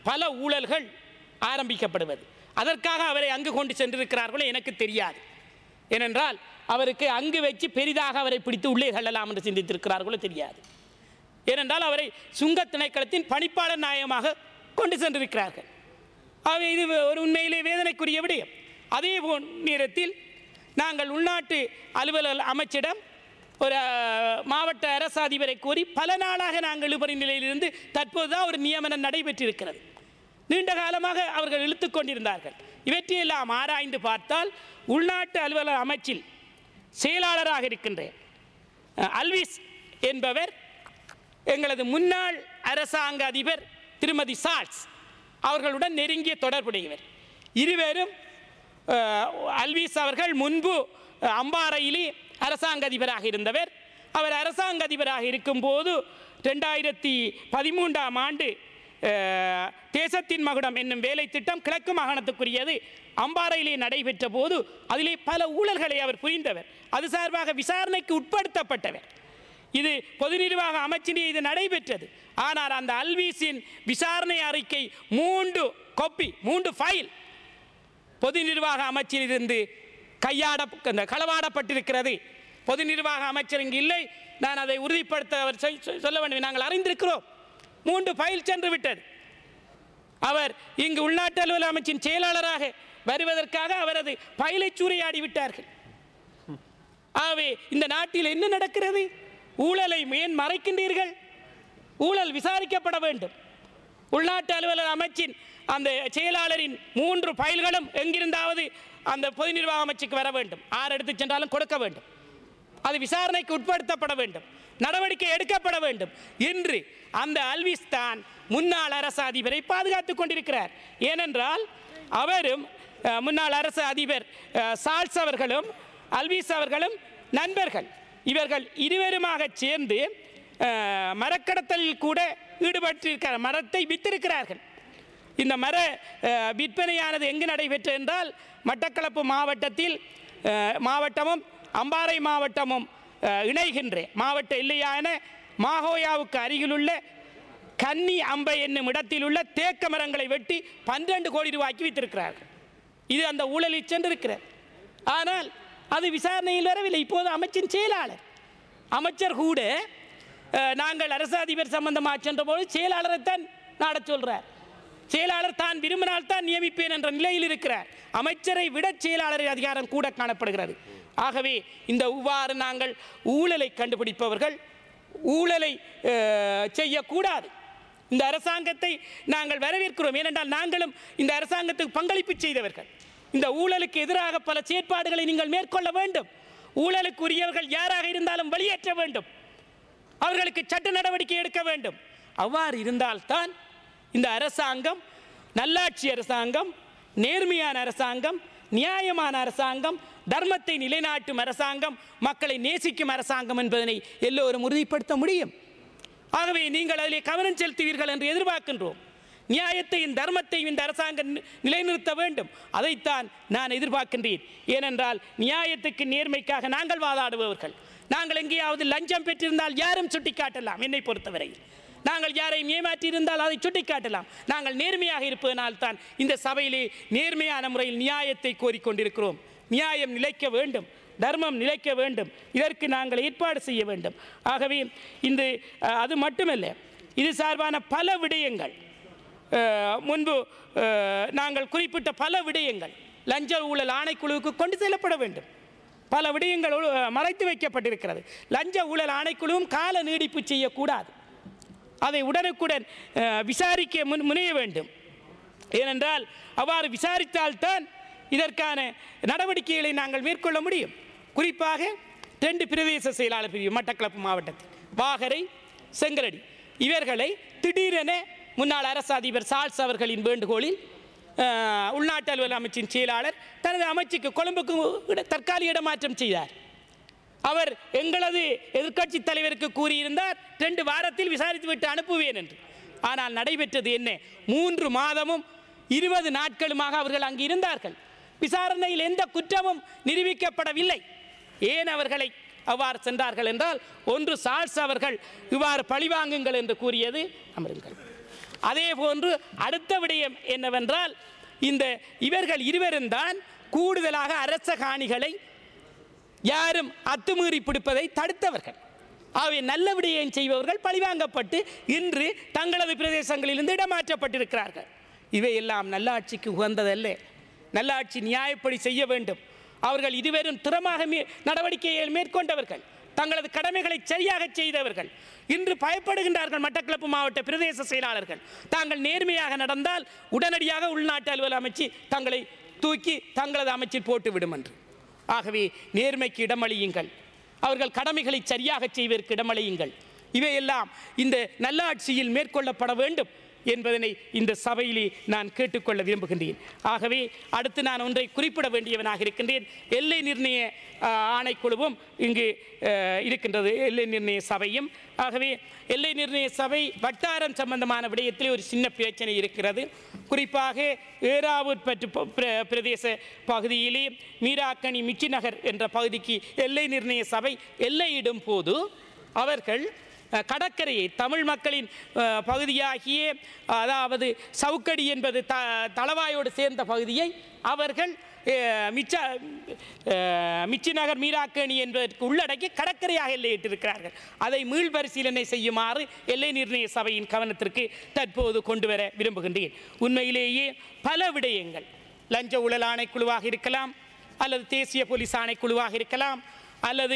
பல ஊழல்கள் ஆரம்பிக்கப்படுவது அதற்காக அவரை அங்கு கொண்டு சென்றிருக்கிறார்களோ எனக்கு தெரியாது ஏனென்றால் அவருக்கு அங்கு வச்சு பெரிதாக அவரை பிடித்து உள்ளே தள்ளலாம் என்று சிந்தித்திருக்கிறார்களோ தெரியாது ஏனென்றால் அவரை சுங்கத் திணைக்களத்தின் பணிப்பாளர் நாயகமாக கொண்டு சென்றிருக்கிறார்கள் ஆகவே இது ஒரு உண்மையிலே வேதனைக்குரிய விடயம் அதே போல் நேரத்தில் நாங்கள் உள்நாட்டு அலுவலர் அமைச்சிடம் ஒரு அஹ், மாவட்ட அரசு அதிபரை கோரி பல நாளாக நாங்கள் இழுபறி நிலையிலிருந்து தற்போது தான் ஒரு நியமனம் நடைபெற்றிருக்கிறது நீண்ட காலமாக அவர்கள் இழுத்துக் கொண்டிருந்தார்கள் இவற்றையெல்லாம் ஆராய்ந்து பார்த்தால் உள்நாட்டு அலுவலர் அமைச்சில் செயலாளராக இருக்கின்ற அஹ், அல்விஸ் என்பவர் எங்களது முன்னாள் அரசாங்க அதிபர் திருமதி சால்ஸ் அவர்களுடன் நெருங்கிய தொடர்புடையவர் இருவரும் அஹ், அல்விஸ் அவர்கள் முன்பு அஹ், அம்பாறையிலே அரசாங்க அதிபராக இருந்தவர் அவர் அரசாங்க அதிபராக இருக்கும்போது ரெண்டாயிரத்தி பதிமூன்றாம் ஆண்டு அஹ், தேசத்தின் மகுடம் என்னும் வேலை திட்டம் கிழக்கு மாகாணத்துக்குரியது அம்பாறையிலே நடைபெற்ற போது அதிலே பல ஊழல்களை அவர் புரிந்தவர் அது சார்பாக விசாரணைக்கு உட்படுத்தப்பட்டவர் இது பொது நிர்வாக அமைச்சிலே இது நடைபெற்றது ஆனால் அந்த அல்வீஸின் விசாரணை அறிக்கை மூன்று கொப்பி மூன்று ஃபைல் பொது நிர்வாக அமைச்சிலிருந்து கையாட அந்த களவாடப்பட்டிருக்கிறது பொது நிர்வாக அமைச்சர் இங்கு இல்லை நான் அதை உறுதிப்படுத்த அவர் சொல்- சொல்- சொல்ல வேண்டும் நாங்கள் அறிந்திருக்கிறோம் மூன்று ஃபைல் சென்று விட்டது அவர் இங்கு உள்நாட்டு அலுவலக அமைச்சின் செயலாளராக வருவதற்காக அவரது பயிலை சூறையாடி விட்டார்கள் ஆகவே இந்த நாட்டில் என்ன நடக்கிறது ஊழலை ஏன் மறைக்கின்றீர்கள் ஊழல் விசாரிக்கப்பட வேண்டும் உள்நாட்டு அலுவலர் அமைச்சின் அந்த செயலாளரின் மூன்று ஃபைல்களும் எங்கிருந்தாவது அந்த பொது நிர்வாக அமைச்சுக்கு வர வேண்டும் ஆறு எடுத்து சென்றாலும் கொடுக்க வேண்டும் அது விசாரணைக்கு உட்படுத்தப்பட வேண்டும் நடவடிக்கை எடுக்கப்பட வேண்டும் என்று அந்த அல்விஸ் தான் முன்னாள் அரசு அதிபரை பாதுகாத்துக் கொண்டிருக்கிறார் ஏனென்றால் அவரும் அஹ், முன்னாள் அரசு அதிபர் அஹ், சால்ஸ் அவர்களும் அல்விஸ் அவர்களும் நண்பர்கள் இவர்கள் இருவருமாக சேர்ந்து அஹ், மரக்கடத்தலில் கூட ஈடுபட்டிருக்கிற மரத்தை வித்திருக்கிறார்கள் இந்த மர அஹ், விற்பனையானது எங்கு நடைபெற்றது என்றால் மட்டக்களப்பு மாவட்டத்தில் அஹ், மாவட்டமும் அம்பாறை மாவட்டமும் அஹ், இணைகின்ற மாவட்ட எல்லையான மாகோயாவுக்கு அருகிலுள்ள கன்னி அம்பை என்னும் இடத்தில் உள்ள தேக்க மரங்களை வெட்டி பன்னிரண்டு கோடி ரூபாய்க்கு வித்திருக்கிறார்கள் இது அந்த ஊழலில் சென்றிருக்கிறது ஆனால் அது விசாரணையில் வரவில்லை இப்போது அமைச்சின் செயலாளர் அமைச்சர் கூட அஹ், நாங்கள் அரசு அதிபர் சம்பந்தமாக சென்றபோது செயலாளரைத்தான் நாடச் சொல்றார் செயலாளர் தான் விரும்பினால் தான் நியமிப்பேன் என்ற நிலையில் இருக்கிறார் அமைச்சரை விட செயலாளரின் அதிகாரம் கூட காணப்படுகிறது ஆகவே இந்த இவ்வாறு நாங்கள் ஊழலை கண்டுபிடிப்பவர்கள் ஊழலை அஹ், செய்யக்கூடாது இந்த அரசாங்கத்தை நாங்கள் வரவேற்கிறோம் ஏனென்றால் நாங்களும் இந்த அரசாங்கத்துக்கு பங்களிப்பு செய்தவர்கள் இந்த ஊழலுக்கு எதிராக பல செயற்பாடுகளை நீங்கள் மேற்கொள்ள வேண்டும் ஊழலுக்குரியவர்கள் யாராக இருந்தாலும் வெளியேற்ற வேண்டும் அவர்களுக்கு சட்ட நடவடிக்கை எடுக்க வேண்டும் அவ்வாறு இருந்தால்தான் இந்த அரசாங்கம் நல்லாட்சி அரசாங்கம் நேர்மையான அரசாங்கம் நியாயமான அரசாங்கம் தர்மத்தை நிலைநாட்டும் அரசாங்கம் மக்களை நேசிக்கும் அரசாங்கம் என்பதனை எல்லோரும் உறுதிப்படுத்த முடியும் ஆகவே நீங்கள் அதிலே கவனம் செலுத்துவீர்கள் என்று எதிர்பார்க்கின்றோம் நியாயத்தையும் தர்மத்தையும் இந்த அரசாங்கம் நி- நிலைநிறுத்த வேண்டும் அதைத்தான் நான் எதிர்பார்க்கின்றேன் ஏனென்றால் நியாயத்துக்கு நேர்மைக்காக நாங்கள் வாதாடுபவர்கள் நாங்கள் எங்கேயாவது லஞ்சம் பெற்றிருந்தால் யாரும் சுட்டிக்காட்டலாம் என்னை பொறுத்தவரை நாங்கள் யாரையும் ஏமாற்றி இருந்தால் அதை சுட்டிக்காட்டலாம் நாங்கள் நேர்மையாக இருப்பதனால் தான் இந்த சபையிலே நேர்மையான முறையில் நியாயத்தை கோரிக்கொண்டிருக்கிறோம் நியாயம் நிலைக்க வேண்டும் தர்மம் நிலைக்க வேண்டும் இதற்கு நாங்கள் ஏற்பாடு செய்ய வேண்டும் ஆகவே இந்த அஹ், அது மட்டுமல்ல இது சார்பான பல விடயங்கள் அஹ், முன்பு அஹ், நாங்கள் குறிப்பிட்ட பல விடயங்கள் லஞ்ச ஊழல் ஆணைக்குழுவுக்கு கொண்டு செல்லப்பட வேண்டும் பல விடயங்கள் ஒழு- மறைத்து வைக்கப்பட்டிருக்கிறது லஞ்ச ஊழல் ஆணைக்குழுவும் கால நீடிப்பு செய்யக்கூடாது அதை உடனுக்குடன் அஹ், விசாரிக்க முன் முனைய வேண்டும் ஏனென்றால் அவ்வாறு விசாரித்தால்தான் இதற்கான நடவடிக்கைகளை நாங்கள் மேற்கொள்ள முடியும் குறிப்பாக ரெண்டு பிரதேச செயலாளர் பிரிவு மட்டக்களப்பு மாவட்டத்தில் வாகரை செங்கலடி இவர்களை திடீரென முன்னாள் அரசு அதிபர் சால்ஸ் அவர்களின் வேண்டுகோளில் அஹ், உள்நாட்டு அலுவலக அமைச்சின் செயலாளர் தனது அமைச்சுக்கு கொழும்புக்கு இட- தற்காலிக இடமாற்றம் செய்தார் அவர் எங்களது எதிர்க்கட்சி தலைவருக்கு கூறியிருந்தார் ரெண்டு வாரத்தில் விசாரித்து விட்டு அனுப்புவேன் என்று ஆனால் நடைபெற்றது என்ன மூன்று மாதமும் இருபது நாட்களுமாக அவர்கள் அங்கு இருந்தார்கள் விசாரணையில் எந்த குற்றமும் நிரூபிக்கப்படவில்லை ஏன் அவர்களை அவ்வாறு சென்றார்கள் என்றால் ஒன்று சார்ஸ் அவர்கள் இவ்வாறு பழிவாங்குங்கள் என்று கூறியது அமருங்கள் அதே போன்று அடுத்த விடயம் என்னவென்றால் இந்த இவர்கள் இருவரும் தான் கூடுதலாக அரச காணிகளை யாரும் அத்துமீறி பிடிப்பதை தடுத்தவர்கள் ஆகவே நல்ல விடயம் செய்பவர்கள் பழிவாங்கப்பட்டு இன்று தங்களது பிரதேசங்களிலிருந்து இடமாற்றப்பட்டிருக்கிறார்கள் இவையெல்லாம் நல்லாட்சிக்கு உகந்ததல்ல நல்லாட்சி நியாயப்படி செய்ய வேண்டும் அவர்கள் இருவரும் திறமாக மே- நடவடிக்கையை மேற்கொண்டவர்கள் தங்களது கடமைகளை சரியாக செய்தவர்கள் இன்று பயப்படுகின்றார்கள் மட்டக்களப்பு மாவட்ட பிரதேச செயலாளர்கள் தாங்கள் நேர்மையாக நடந்தால் உடனடியாக உள்நாட்டு அலுவல் அமைச்சு தங்களை தூக்கி தங்களது அமைச்சில் போட்டு விடும் என்று ஆகவே நேர்மைக்கு இடமளியுங்கள் அவர்கள் கடமைகளை சரியாக செய்வதற்கு இடமளியுங்கள் இவையெல்லாம் இந்த நல்லாட்சியில் மேற்கொள்ளப்பட வேண்டும் என்பதனை இந்த சபையிலே நான் கேட்டுக்கொள்ள விரும்புகின்றேன் ஆகவே அடுத்து நான் ஒன்றை குறிப்பிட வேண்டியவனாக இருக்கின்றேன் எல்லை நிர்ணய ஆ, ஆணைக்குழுவும் இங்கு ஆ, இருக்கின்றது எல்லை நிர்ணய சபையும் ஆகவே எல்லை நிர்ணய சபை வட்டாரம் சம்பந்தமான விடயத்திலே ஒரு சின்ன பிரச்சனை இருக்கிறது குறிப்பாக ஏராவூர் பற்று ப- பிர- பிரதேச பகுதியிலே மீராக்கணி மிச்சி நகர் என்ற பகுதிக்கு எல்லை நிர்ணய சபை எல்லையிடும் போது அவர்கள் அஹ், கடற்கரையை தமிழ் மக்களின் அஹ், பகுதியாகிய அதாவது சவுக்கடி என்பது த தளவாயோடு சேர்ந்த பகுதியை அவர்கள் அஹ், மிச்ச அஹ், மிச்சி நகர் மீராக்கணி என்பதற்கு உள்ளடக்கி கடற்கரையாக எல்லையிட்டிருக்கிறார்கள் அதை மீள்பரிசீலனை செய்யுமாறு எல்லை நிர்ணய சபையின் கவனத்திற்கு தற்போது கொண்டு வர விரும்புகின்றேன் உண்மையிலேயே பல விடயங்கள் லஞ்ச ஊழல் ஆணைக்குழுவாக இருக்கலாம் அல்லது தேசிய போலீஸ் ஆணைக்குழுவாக இருக்கலாம் அல்லது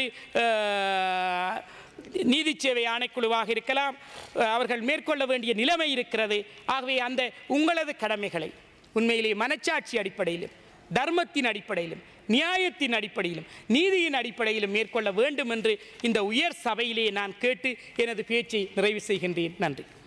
அஹ், நீதி சேவை ஆணைக்குழுவாக இருக்கலாம் அஹ், அவர்கள் மேற்கொள்ள வேண்டிய நிலைமை இருக்கிறது ஆகவே அந்த உங்களது கடமைகளை உண்மையிலே மனச்சாட்சி அடிப்படையிலும் தர்மத்தின் அடிப்படையிலும் நியாயத்தின் அடிப்படையிலும் நீதியின் அடிப்படையிலும் மேற்கொள்ள வேண்டும் என்று இந்த உயர் சபையிலே நான் கேட்டு எனது பேச்சை நிறைவு செய்கின்றேன் நன்றி